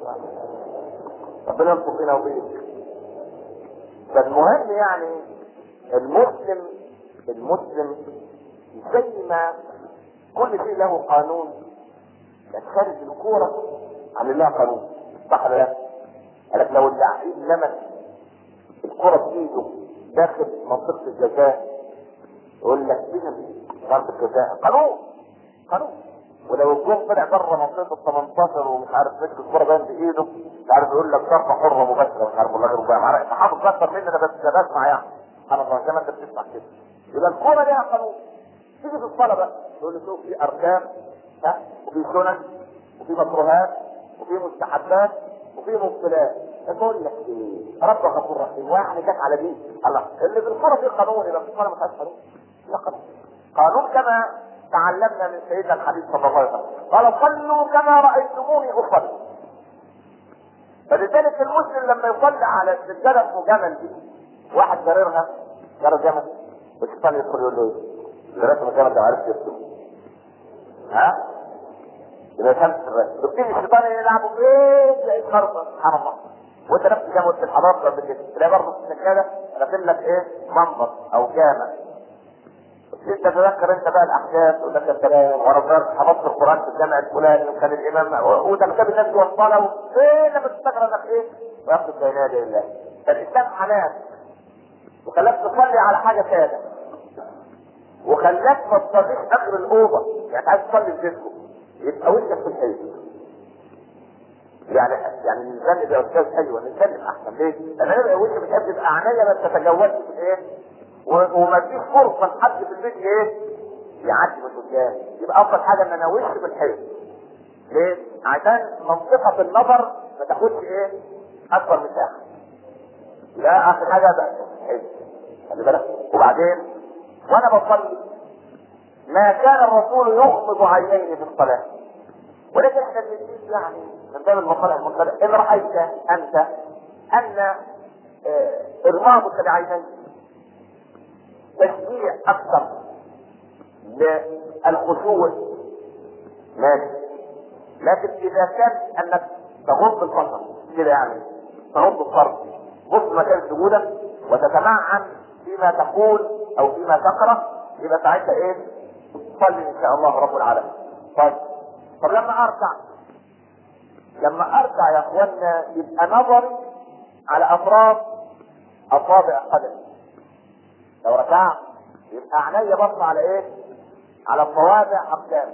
ربنا يلطف فينا وفيك فالمهم يعني المسلم المسلم زي ما كل شيء له قانون خارج الكورة عامل لها قانون صح ولا لا؟ قال لك لو اللعيب لمس الكرة بإيده داخل منطقة الجزاء يقول لك إذا ضربة الجزاء قانون قانون ولو الجون طلع بره منطقة ال 18 ومش عارف مسك الكرة باين بإيده مش عارف يقول لك ضربة حرة مباشرة مش عارف والله غير مباشرة انت حافظ أكتر مني أنا بس بسمع يعني سبحان الله زي ما أنت بتسمع كده يبقى الكرة ليها قانون تيجي في الصلاة بقى تقول لي شوف في أركان ها وفي سنن وفي مكروهات وفي مستحبات وفي مبطلات اقول لك ايه رب غفور رحيم واحد جت على دي الله اللي في الكرة في قانون يبقى في الصلاة ما فيهاش قانون لا قانون قانون كما تعلمنا من سيدنا الحبيب صلى الله عليه وسلم قال صلوا كما رايتموني اصلي فلذلك المسلم لما يصلي على السجاده اسمه جمل دي واحد جريرها جرى جمل والشيطان يدخل يقول له ايه؟ جريت الجمل ده عارف يكتب ها؟ يبقى فهمت الرأي يبتدي الشيطان يلعبوا فين تلاقيه خرطة سبحان الله وانت نفس زي ما قلت الحضاره قبل كده تلاقي برضه في السجاده راسم لك ايه؟ منظر او جامع انت تتذكر انت بقى الاحداث وده كان كلام وانا صغير حفظت القران في الجامع الفلاني وكان الامام وده كتاب الناس والصلاه فين لما تفتكر انك ايه؟ ويقصد بين يدي الله فالاسلام حنان وخلاك تصلي على حاجه ساده وخلاك ما تصليش اخر الاوضه يعني عايز تصلي في جسمه يبقى وشك في الحيط يعني يعني الانسان يبقى استاذ حلو الانسان احسن ليه؟ لان انا وشي بتحب تبقى عينيا ما تتجاوزش في الايه؟ وما فيش فرصه لحد في البيت ايه يعدي من قدام يبقى افضل حاجه ان انا وشي بالحيط ليه؟ عشان منطقه النظر ما تاخدش ايه اكبر مساحه لا اخر حاجه بقى الحيط خلي بالك وبعدين وانا بصلي ما كان الرسول يغمض عينيه في الصلاه ولكن احنا بنجيب يعني من باب المصالح المنقلة ان رايت انت ان اه ارمامك لعينيك تشجيع اكثر للخشوع ماشي لكن اذا كان انك تغض البصر كده يعني تغض الطرف بص مكان سجودك وتتمعن فيما تقول او فيما تقرا يبقى ساعتها ايه؟ تصلي ان شاء الله رب العالمين. طيب طب لما اركع لما اركع يا اخوانا يبقى نظري على اطراف اصابع قدمي لو ركعت يبقى عينيا بص على ايه؟ على الصوابع اقدامي.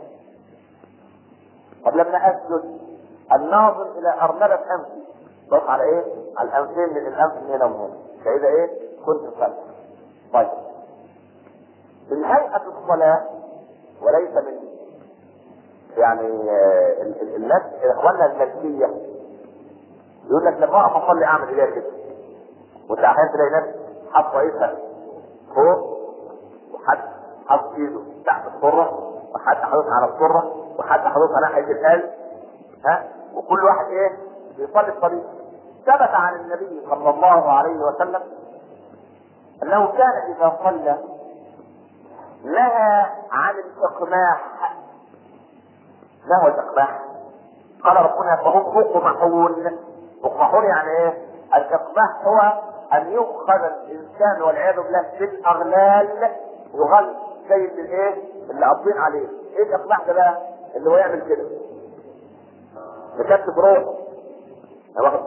طب لما اسجد الناظر الى ارنبة انفي بص على ايه؟ على الانفين من الانف من هنا ومن هنا. فاذا ايه؟ كنت صلي. طيب. من هيئة الصلاة وليس من يعني الناس اخواننا الملكية يقول لك لما اقف اصلي اعمل ايه كده؟ وانت احيانا تلاقي ناس حاطه ايدها فوق وحد حاطط ايده تحت السره وحد حاططها على السره وحد حاططها ناحيه القلب ها وكل واحد ايه بيصلي الطريق ثبت عن النبي صلى الله عليه وسلم انه كان اذا صلى نهى عن الاقماح ما هو الاقماح؟ قال ربنا فهم مقمحون مقمحون يعني ايه؟ الاقماح هو ان يؤخذ الانسان والعياذ بالله بالاغلال وغل زي الايه؟ اللي قابضين عليه، ايه الاقماح ده بقى؟ اللي هو يعمل كده. مكتب روح. انا واخد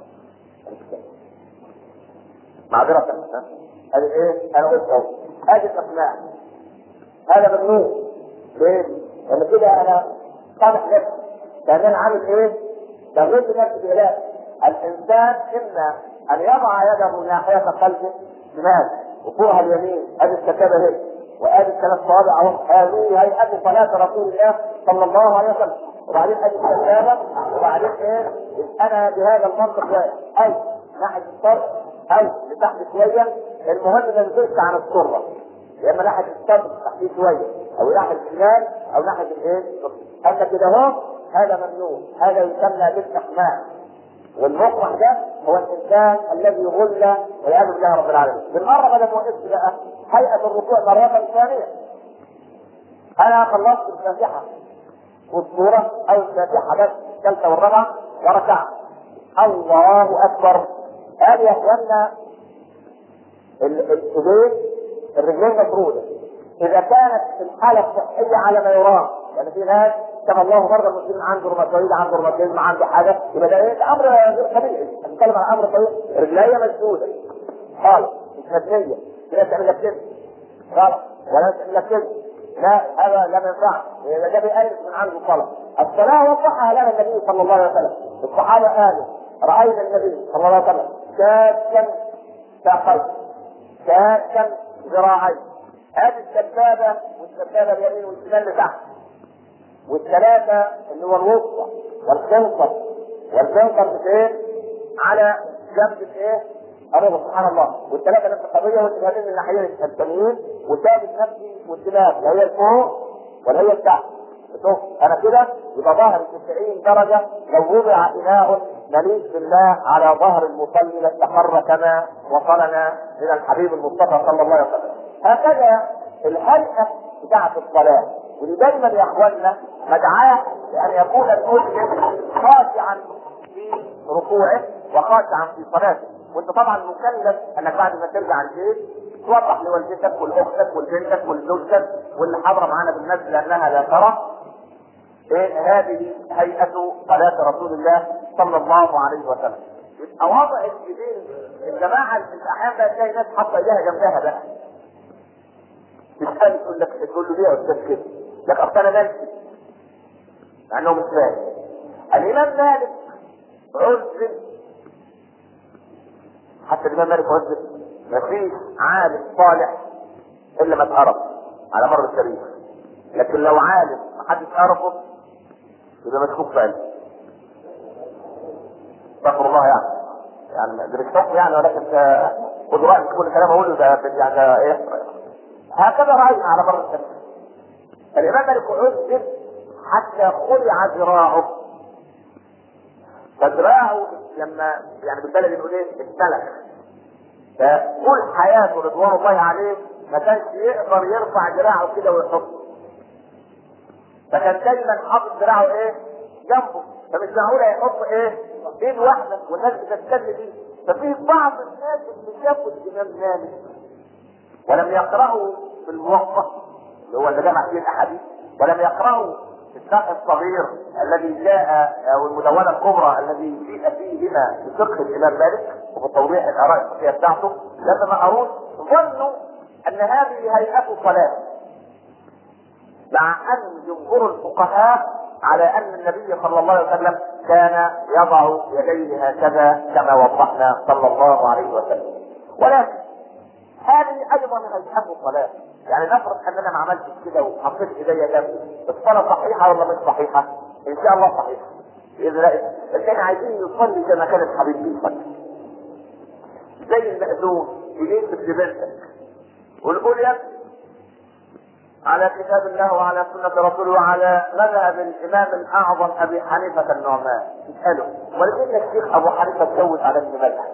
معذرة ها؟ ادي ايه؟ انا قلت اهو. ادي الاقماح. هذا ممنوع. ليه؟ لان كده انا صالح نفسي. لان انا عامل ايه؟ تغيير نفسي بإله. الانسان اما ان يضع يده ناحيه قلبه شمال وفوقها اليمين ادي الكتابه هي وادي الثلاث صوابع اهو هذه هيئه صلاه رسول الله صلى الله عليه وسلم وبعدين ادي الكتابه وبعدين ايه انا بهذا المنطق واقف اي ناحيه الصدر او لتحت شويه المهم ما نزلش عن السره يا اما ناحيه الصدر تحتيه شويه او ناحيه الشمال او ناحيه الايه؟ اما كده اهو هذا ممنوع هذا يسمى بالاحماء والمقمح ده هو الانسان الذي غل والعياذ بالله رب العالمين. بالمره بدل ما وقفت بقى هيئه الركوع مره ثانيه. انا خلصت الفاتحه والسوره او الفاتحه بس الثالثه والرابعه وركعت. الله اكبر. قال يا اخوانا الايدين الرجلين مفروده. اذا كانت الحاله الصحيه على ما يرام يعني في ناس كما الله مرضى المسلمين عنده روماتويد عنده روماتيزم عنده حاجه يبقى ده ايه امر غير طبيعي بتتكلم عن امر طويل رجليا مسدوده خالص مش مبنيه في ناس تعمل لك كده غلط ولا ناس تعمل لك كده لا هذا لا ينفع ده بيألف من عنده الصلاه الصلاه وضحها لنا النبي صلى الله عليه وسلم الصحابه قالوا راينا النبي صلى الله عليه وسلم شاكا ساقيه شاكا ذراعيه هذه السبابه والسبابه اليمين والشمال لتحت والثلاثه اللي هو الوسطى والخنصر والخنصر فين؟ على جنب الايه؟ الربع سبحان الله والثلاثه نفس القضيه والشهادين من الناحيتين الثانيين والثالث نفسي والدماغ لا هي الفوق ولا هي التحت شوف انا كده يبقى ظهر 90 درجه لو وضع اناء مليء بالله على ظهر المصلي لاستقر كما وصلنا من الحبيب المصطفى صلى الله عليه وسلم هكذا الهيئه بتاعه الصلاه ودي دايما يا اخواننا مدعاه لان يكون المسلم خاشعا في ركوعه وخاشعا في صلاته وانت طبعا مكلف انك بعد ما ترجع البيت توضح لوالدتك ولاختك ولبنتك ولزوجتك واللي حاضره معانا بالنسبه لانها لا ترى إيه هذه هيئة صلاة رسول الله صلى الله عليه وسلم. يبقى وضع اليدين الجماعة في الأحيان بقى تلاقي ناس حاطة إيديها جنبها بقى. تسأل تقول لك تقول له ليه يا أستاذ كده؟ لك أصل أنا مالكي. مع إنه مش فاهم. الإمام مالك عزل حتى الإمام مالك عزل مفيش عالم صالح إلا ما اتقرب على مر التاريخ. لكن لو عالم محدش عرفه يبقى مشكوك في علمه. استغفر الله يعني. يعني ده مش حكم يعني ولكن خد رايك كل كلام اقوله ده يعني ده ايه هكذا راينا على مر التاريخ. الامام مالك عذب حتى خلع ذراعه فذراعه لما يعني بالبلد نقول ايه اتسلخ فطول حياته رضوان الله عليه ما كانش يقدر يرفع ذراعه كده ويحطه فكان دايما حاطط ذراعه ايه؟ جنبه فمش معقول يحط ايه؟ ايد واحده والناس بتستدل بيه ففي بعض الناس اللي شافوا الامام مالك ولم يقرأوا في الموقف اللي هو اللي جمع فيه الاحاديث ولم يقرأوا في الشرح الصغير الذي جاء او المدونه الكبرى الذي جيء فيهما في فقه الامام مالك وفي توضيح الاراء الفقهيه بتاعته لما ما قروش ظنوا ان هذه هيئه صلاه مع ان جمهور الفقهاء على ان النبي صلى الله عليه وسلم كان يضع يديه هكذا كما وضحنا صلى الله عليه وسلم ولكن هذه ايضا هيئه الصلاه يعني نفرض ان انا ما عملتش كده وحطيت ايديا جنبي الصلاه صحيحه ولا مش صحيحه؟ ان شاء الله صحيحه باذن الله بس احنا عايزين نصلي كما كان الحبيب بيصلي زي المأذون يليق بنتك ونقول يا ابني على كتاب الله وعلى سنة رسوله وعلى مذهب الإمام الأعظم أبي حنيفة النعمان اسأله ولكن الشيخ أبو حنيفة اتجوز على ابن مذهب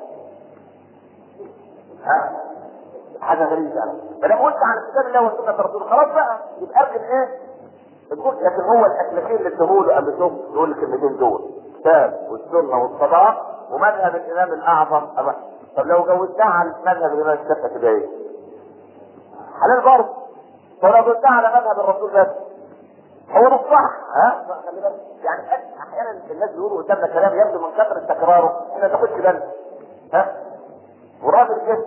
ها حاجة غريبة يعني فلما قلت على كتاب الله وسنة رسوله خلاص بقى يبقى اركن ايه؟ تقول لكن هو الأكلتين اللي ادهوله قبل شوف يقول الكلمتين دول الكتاب والسنة والصلاة ومذهب الإمام الأعظم أبا. طب لو جوزتها على مذهب الإمام الشافعي تبقى ايه؟ حلال برضه ولو قلتها على مذهب الرسول بس هو ده الصح ها خلي بالك يعني احيانا الناس بيقولوا قدامنا كلام يبدو من كثره تكراره احنا ما تاخدش بالنا ها وراجل كده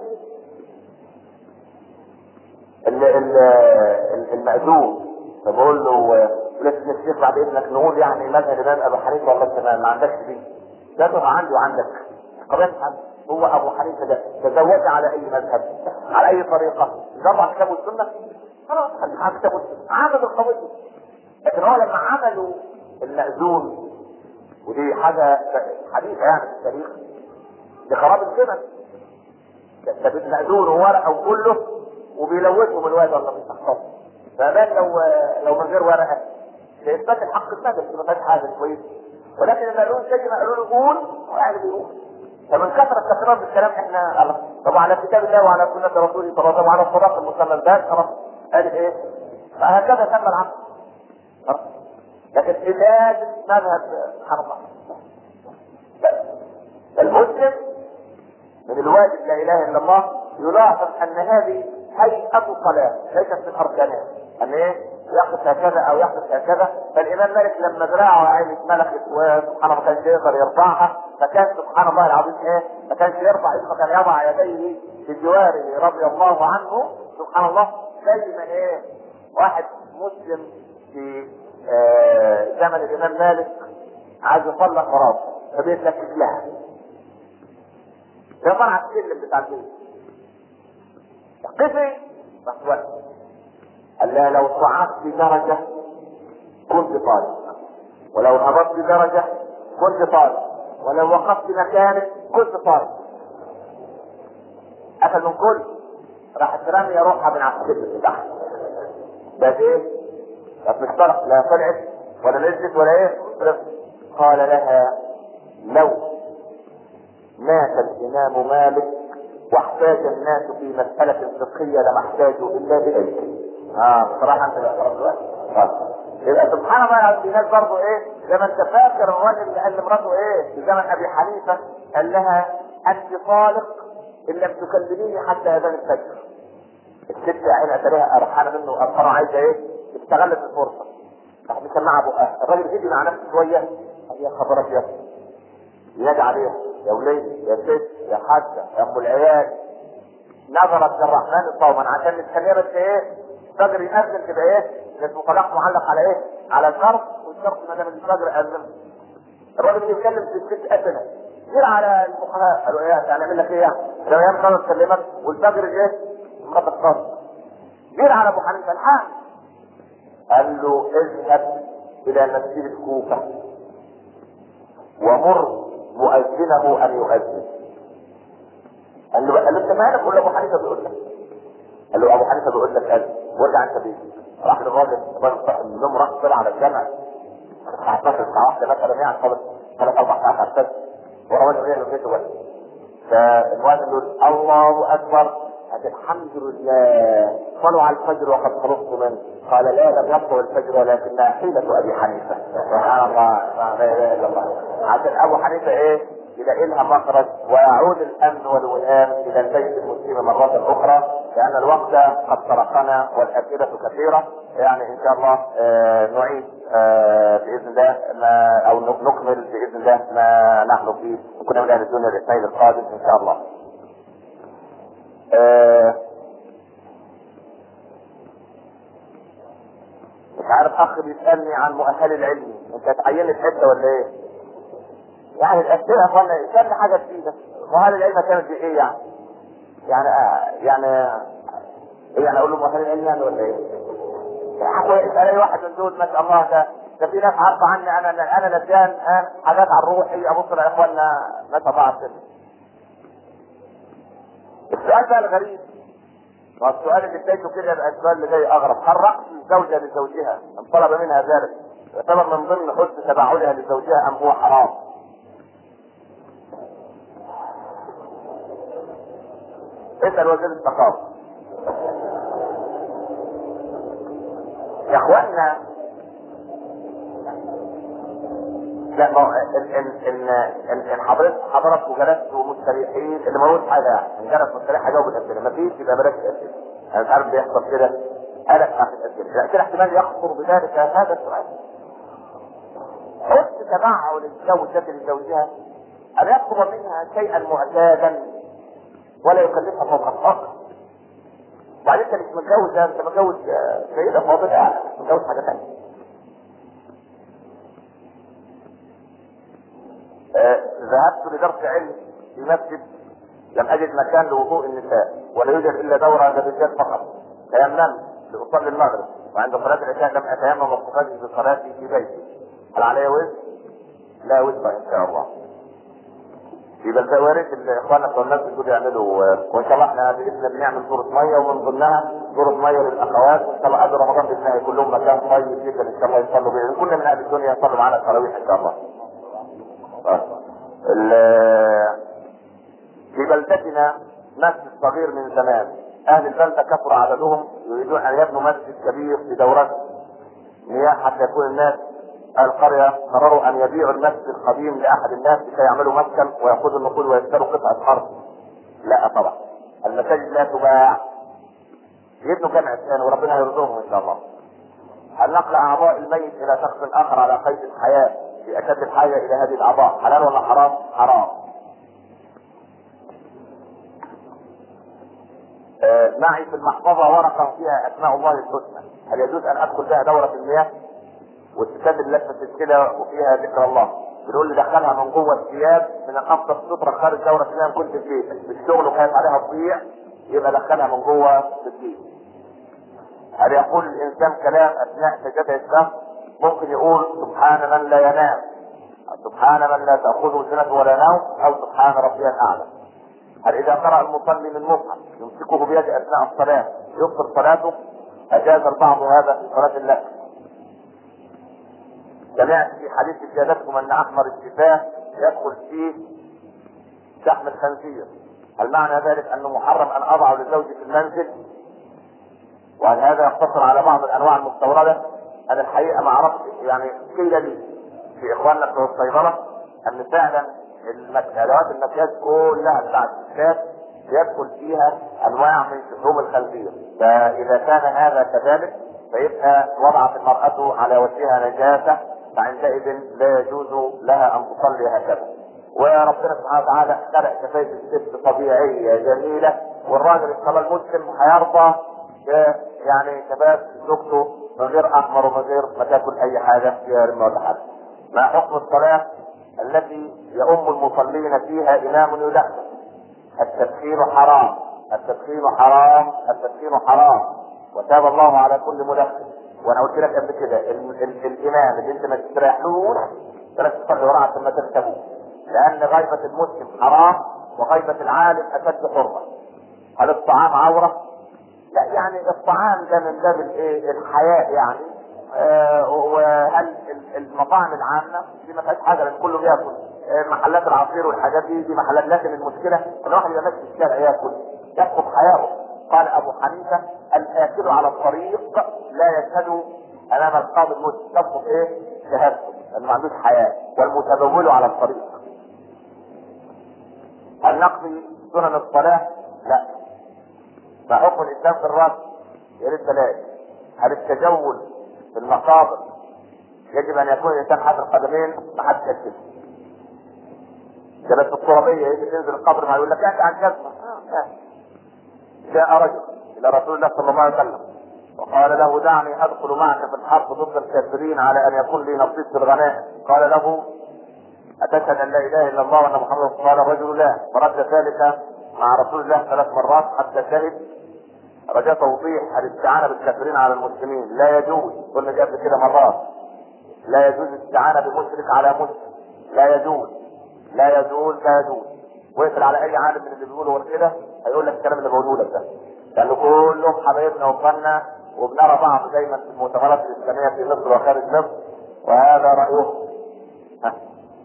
المأذون فبقول له لسه الشيخ بعد اذنك نقول يعني مذهب الامام ابو حنيفه ولا انت ما عندكش دي لا تبقى عندي وعندك قبلت هو ابو حنيفه ده تزوج على اي مذهب على اي طريقه جرع كتاب السنه خلاص خليك على كتاب السنه عمل القضيه لكن هو لما عملوا المأذون ودي حاجه حديثه يعني في التاريخ لخراب الزمن ده المأذون وورقه وكله وبيلوثهم الواد ولا بيستحقهم فمان لو لو من غير ورقه لاثبات الحق الثابت ما فيهاش حاجه كويس ولكن لما قالوا شيء ما قالوا له قول وقاعد بيقول فمن كثرة التكرار بالكلام احنا طبعا على كتاب الله وعلى سنة رسوله صلى الله عليه وسلم وعلى الصداقة المسلمة ده خلاص قال ايه؟ فهكذا تم العمل لكن علاج مذهب سبحان الله المسلم من الواجب لا اله الا الله يلاحظ ان هذه هيئة صلاة ليست من اركانها ان ايه؟ يحدث هكذا او يحدث هكذا فالامام مالك لما ذراعه عين اتملكت وسبحان الله ما كانش يقدر يرفعها فكان سبحان الله العظيم ايه ما كانش يرفع اسمه كان يضع يديه بجواره رضي الله عنه سبحان الله زي ما ايه واحد مسلم في آه زمن الامام مالك عايز يطلق مراته فبيتلكك لها يا على السلم بتاع البيت قفي بس وقت قال لها لو صعدت درجة كنت طالب ولو هبطت درجة كنت طالب ولو وقفت مكانك كنت طالب قفل من كل راحت رامية روحها من على السلم بتاعها بس ايه؟ بس مش طلع لا طلعت ولا نزلت ولا ايه؟ قال لها لو مات الامام مالك واحتاج الناس في مسألة فقهية لما احتاجوا الا بإلك. اه بصراحة انت لا يبقى سبحان الله العظيم في ناس برضه ايه زي ما انت فاكر الراجل اللي قال لمراته ايه في زمن ابي حنيفه قال لها انت طالق ان لم تكلميني حتى اذان الفجر. الست يا عيني اتاريها قرحانه منه وقرحانه عايزه ايه؟ استغلت الفرصه. راح مسمعها بقها الراجل هدي مع نفسه شويه قال يا خبر ابيض ينادي عليها يا وليد يا ست يا حاجه يا ام العيال نظرت للرحمن صوما عشان مستنيه بس ايه؟ الفجر يأذن كده ايه؟ اسمه طلاق معلق على ايه؟ على الشرط والشرط ما دام الفجر أذن. الراجل بيتكلم في الست أذنة. جير على الفقهاء قالوا ايه هنعمل لك ايه يعني؟ لو ايام خلاص كلمك والفجر ايه؟ مرات الصبر. جير على ابو حنيفه الحال. قال له اذهب الى مسجد الكوفه ومر مؤذنه ان يؤذن. قال له قال له انت مالك؟ قول له ابو حنيفه بيقول لك. قال له ابو حنيفه بيقول لك اذن وارجع انت بيتك. راح للراجل النوم راح طلع على الجامع الساعه 12 الساعه 1 مثلا يعني خلص ثلاث اربع ساعات على السبت وهو رجع له بيته بس فالمؤذن يقول الله اكبر قال الحمد لله صلوا على الفجر وقد خلصت منه قال لا لم يطلع الفجر ولكنها حيلة ابي حنيفة سبحان الله لا اله الا الله عشان ابو حنيفة ايه يلاقي لها مخرج ويعود الامن والوئام الى البيت المسلم مرة اخرى لان الوقت قد سرقنا والاسئلة كثيرة يعني ان شاء الله آه نعيد آه باذن الله ما او نكمل باذن الله ما نحن فيه وكنا من اهل الدنيا الاثنين القادم ان شاء الله آه مش عارف اخ بيسالني عن مؤهل العلمي انت اتعينت حته ولا ايه؟ يعني الاسئله يا اخوانا اسالني حاجه جديده مؤهل العلم كانت بايه يعني؟ يعني آه يعني ايه يعني اقول له مؤهل العلم يعني ولا ايه؟ اسال اي واحد من دول ما شاء الله ده ده في ناس عارفه عني انا انا نسيان آه حاجات عن روحي ابص على اخواننا ما شاء الله على السؤال بقى الغريب ما السؤال اللي بدايته كده يبقى السؤال اللي جاي اغرب هل رأس الزوجة لزوجها ان طلب منها ذلك يعتبر من ضمن حسن تباعدها لزوجها ام هو حرام؟ اسأل وزير الثقافة يا اخوانا لا ما هو ان ان ان ان حضرتك حضرتك وجلست مستريحين اللي ما هوش حاجه يعني ان جلس مستريح هجاوب الاسئله ما فيش يبقى بلاش الاسئله انا مش عارف بيحصل كده قلق في الاسئله الاسئله احتمال يخطر بذلك هذا السؤال حسن تبعه للزوجة لزوجها ان يطلب منها شيئا معتادا ولا يكلفها فوق الطاقه وبعدين انت مش متجوز انت متجوز سيده فاضله يعني متجوز حاجه ثانيه آه ذهبت لدرس علم في مسجد لم اجد مكان لوضوء النساء ولا يوجد الا دوره للرجال فقط تيممت لاصلي المغرب وعند صلاه العشاء لم اتيمم وقفتي بصلاتي في بيتي هل علي وزر؟ لا وزر ان شاء الله يبقى ده وارد الاخوان بتوع المسجد دول يعملوا وان شاء الله احنا باذن الله بنعمل دورة ميه ومن ضمنها دورة ميه للاخوات وان شاء الله قبل رمضان باذن الله يكون لهم مكان طيب جدا ان شاء الله يصلوا به كل من اهل الدنيا يصلوا معانا التراويح ان شاء الله. في بلدتنا مسجد صغير من زمان اهل البلده كثر عددهم يريدون ان يبنوا مسجد كبير بدورات مياه حتى يكون الناس اهل القريه قرروا ان يبيعوا المسجد القديم لاحد الناس لكي يعملوا مسكن وياخذوا النقود ويشتروا قطعه ارض لا طبعا المساجد لا تباع يبنوا جامع ثاني وربنا يرزقهم ان شاء الله هل نقل اعضاء الميت الى شخص اخر على قيد الحياه في اشد الحاجه الى هذه الاعضاء حلال ولا حرام؟ حرام آه، معي في المحفظه ورقه فيها اسماء الله الحسنى هل يجوز ان ادخل بها دوره المياه؟ والستات اللي لابسه كده وفيها ذكر الله بنقول لي دخلها من جوه الثياب من الافضل ستره خارج دوره المياه كنت في بيتك في الشغل وخايف عليها تضيع يبقى دخلها من جوه في الدين هل يقول الانسان كلام اثناء سجده الشهر ممكن يقول سبحان من لا ينام أو سبحان من لا تاخذه سنه ولا نوم او سبحان ربي الاعلى هل اذا قرا المصلي من مصحف يمسكه بيده اثناء الصلاه يبطل صلاته اجاز البعض هذا في صلاه الليل سمعت في حديث زيادتكم ان احمر الشفاه يدخل فيه شحم الخنزير هل معنى ذلك انه محرم ان اضعه لزوجي في المنزل وهل هذا يقتصر على بعض الانواع المستورده انا الحقيقه ما عرفت يعني قيل لي في اخواننا بتوع الصيدله ان فعلا المك- ادوات المكياج كلها بتاعت الستات يدخل فيها انواع من شحوم الخنزير فاذا كان هذا كذلك فيبقى وضعت المراه على وجهها نجاسه فعندئذ لا يجوز لها ان تصلي هكذا وربنا سبحانه وتعالى خلق كفايه الست طبيعيه جميله والراجل ان شاء الله المسلم هيرضى ب- يعني شباب زوجته من غير احمر ومن غير ما تاكل اي حاجه فيها رمه ولا حاجه. ما حكم الصلاه التي يؤم المصلين فيها امام يدخن؟ التدخين حرام، التدخين حرام، التدخين حرام، وتاب الله على كل مدخن. وانا قلت لك قبل كده ال- ال- الامام اللي انت ما تستريحلوش بلاش تصلي وراه عشان ما ترتبوه. لان غيبه المسلم حرام وغيبه العالم اشد حرمه. هل الطعام عوره؟ لا يعني الطعام ده من باب الايه الحياء يعني آه وهل ال- المطاعم العامه دي ما فيهاش حاجه لان كله بياكل آه محلات العصير والحاجات دي دي محلات لكن المشكله ان الواحد يبقى ماشي في الشارع ياكل يسقط حياؤه قال ابو حنيفه الاكل على الطريق لا يشهد امام القاضي المسلم تسقط ايه؟ شهادته لانه ما عندوش حياء والمتبول على الطريق هل نقضي سنن الصلاه؟ لا ما حكم الاسلام في الرأس؟ يا ريت بلاش. هل التجول في المقابر يجب ان يكون الانسان حاطط القدمين ما حدش يكتب. كانت الترابيه يجي تنزل القبر ما يقول لك انت عن جزمه. آه، آه. جاء رجل الى رسول الله صلى الله عليه وسلم وقال له دعني ادخل معك في الحرب ضد الكافرين على ان يكون لي نصيب في الغنائم قال له أتشهد أن لا إله إلا الله وأن محمدا رسول الله قال الرجل لا فرد ذلك مع رسول الله ثلاث مرات حتى شهد رجاء توضيح الاستعانة بالكافرين على المسلمين لا يجوز قلنا دي قبل كده مرات لا يجوز الاستعانة بمشرك على مسلم لا يجوز لا يجوز لا يجوز واقفل على اي عالم من اللي بيقولوا غير كده هيقول لك الكلام اللي بقوله لك ده لانه كلهم حبايبنا واخواننا وبنرى بعض دايما في المؤتمرات الاسلاميه في مصر وخارج مصر وهذا رايهم ها.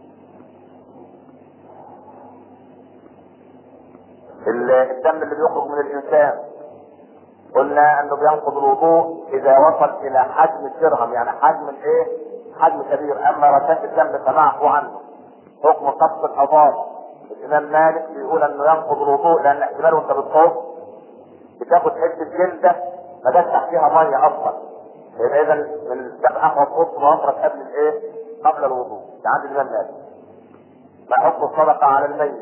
ال- الدم اللي بيخرج من الانسان قلنا انه بينقض الوضوء اذا وصل الى حجم الدرهم يعني حجم الايه؟ حجم كبير اما رشاش الدم فمعفو عنه حكم قص الاظافر الامام مالك بيقول انه ينقض الوضوء لان احتمال وانت بتطوف بتاخد حته جلده ما تفتح فيها ميه اصلا يبقى اذا من تبقى تقص وافرد قبل الايه؟ قبل الوضوء ده عند الامام مالك ما حكم الصدقه على الميت؟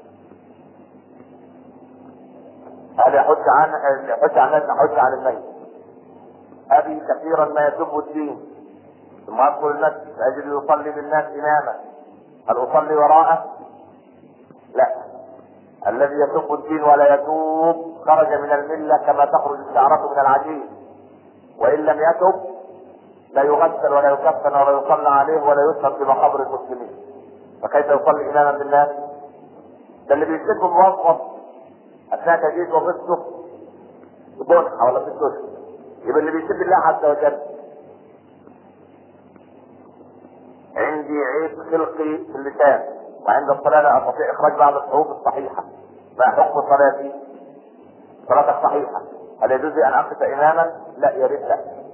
هل يحج عن يحج عن الناس يحج عن الميت ابي كثيرا ما يسب الدين ثم ادخل المسجد اجد يصلي بالناس اماما هل اصلي وراءه؟ لا الذي يسب الدين ولا يتوب خرج من المله كما تخرج الشعره من العجين وان لم يتب لا يغسل ولا يكفن ولا يصلى عليه ولا يسلم في مقابر المسلمين فكيف يصلي اماما بالناس؟ ده اللي بيسب موظف اثناء تجديد وظيفته بجنحه ولا في الدنيا يبقى اللي بيسب الله عز وجل عندي عيب خلقي في اللسان وعند الصلاة لا أستطيع إخراج بعض الحروف الصحيحة ما حكم صلاتي؟ صلاتك صحيحة هل يجوز لي أن أقف إماما؟ لا يا ريت لا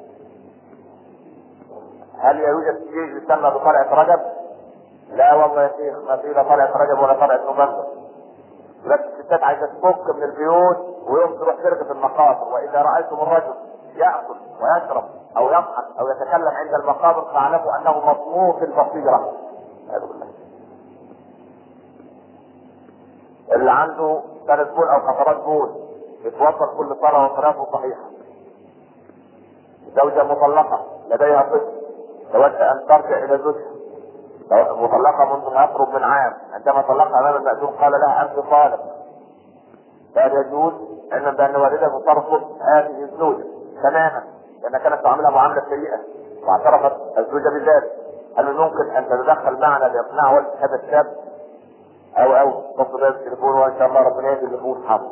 هل يوجد شيء يسمى بطلعة رجب؟ لا والله يا شيخ ما في لا طلعة رجب ولا طلعة نوفمبر لكن الستات عايزه تفك من البيوت ويوم تروح تركب المقاطر واذا رايتم الرجل ياكل ويشرب او او يضحك او يتكلم عند المقابر فاعلموا انه مطموس البصيره والعياذ بالله اللي عنده ثلاث بول او قطرات بول يتوضا كل صلاه وصلاته صحيحه زوجه مطلقه لديها طفل تود ان ترجع الى زوجها مطلقه منذ ما يقرب من عام عندما طلقها امام المأذون قال لها انت طالق لا يجوز علما بان والدته ترفض هذه الزوجه تماما لان كانت تعاملها معامله سيئه واعترفت الزوجه بذلك هل من ممكن ان تتدخل معنا لاقناع والد هذا الشاب او او تصل بها التليفون وان شاء الله ربنا يهدي النفوس حاضر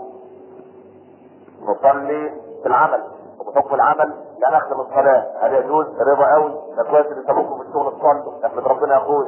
نصلي في العمل وبحكم العمل لا نختم الصلاة هل يجوز رضا قوي ده كويس اللي سابقكم في الشغل تصلوا احمد ربنا يا اخوي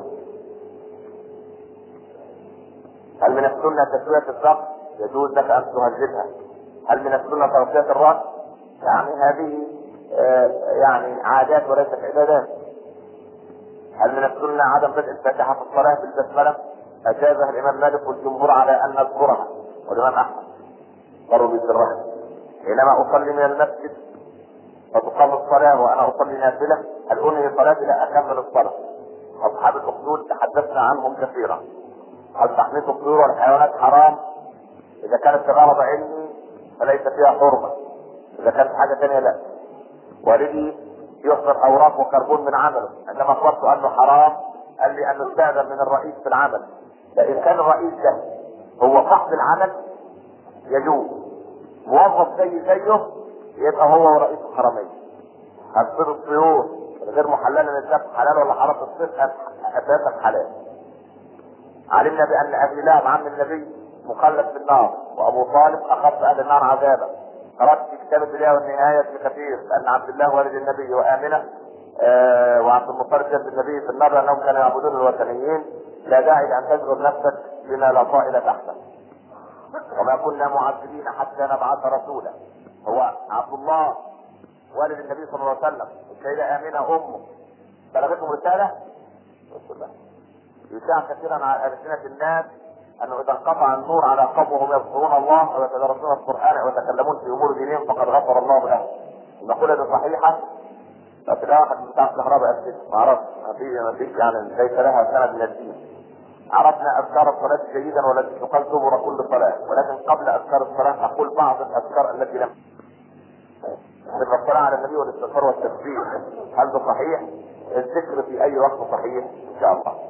هل من السنة تسوية السقف يجوز لك ان تهذبها هل من السنة تغطية الرأس يعني هذه آه يعني عادات وليست عبادات هل من السنة عدم بدء الفاتحة في الصلاة بالبسملة أجازها الإمام مالك والجمهور على أن نذكرها والإمام أحمد قالوا بسرها حينما أصلي من المسجد فتقام الصلاة وأنا أصلي نافلة هل أنهي صلاتي لا أكمل الصلاة أصحاب الأخدود تحدثنا عنهم كثيرا هل تحمية الطيور والحيوانات حرام إذا كانت في غرض علمي فليس فيها حرمة إذا كانت حاجة ثانية لا والدي يحضر أوراق وكربون من عمله عندما أخبرت أنه حرام قال لي أن استأذن من الرئيس في العمل فإن كان الرئيس ده هو صاحب العمل يجوز موظف زي زيه يبقى هو ورئيس الحرمين هتصير الطيور غير محلله للذبح حلال ولا حرام الصيد اساسا حلال علمنا بان ابي لهب عم النبي مخلد في النار وابو طالب اخف اهل النار عذابا قرات في كتاب البدايه والنهايه في كثير ان عبد الله والد النبي وامنه آه وعبد المطلب جد النبي في النار لانهم كانوا يعبدون الوثنيين لا داعي لان تشغل نفسك بما لا طائل تحته وما كنا معذبين حتى نبعث رسولا هو عبد الله والد النبي صلى الله عليه وسلم السيدة آمنة أمه بلغتهم رسالة؟ يشاع كثيرا على ألسنة الناس أنه إذا انقطع النور على قوم وهم يذكرون الله ويتدرسون القرآن ويتكلمون في أمور دينهم فقد غفر الله لهم. المقولة دي صحيحة بس ده واحد بتاع الكهرباء أكيد ما أعرفش ما فيش ما فيش يعني ليس لها سند من الدين. عرفنا اذكار الصلاه جيدا والتي تقال دبر كل صلاه ولكن قبل اذكار الصلاه اقول بعض الاذكار التي لم من الصلاه على النبي والاستغفار والتكبير هل ده صحيح؟ الذكر في اي وقت صحيح ان شاء الله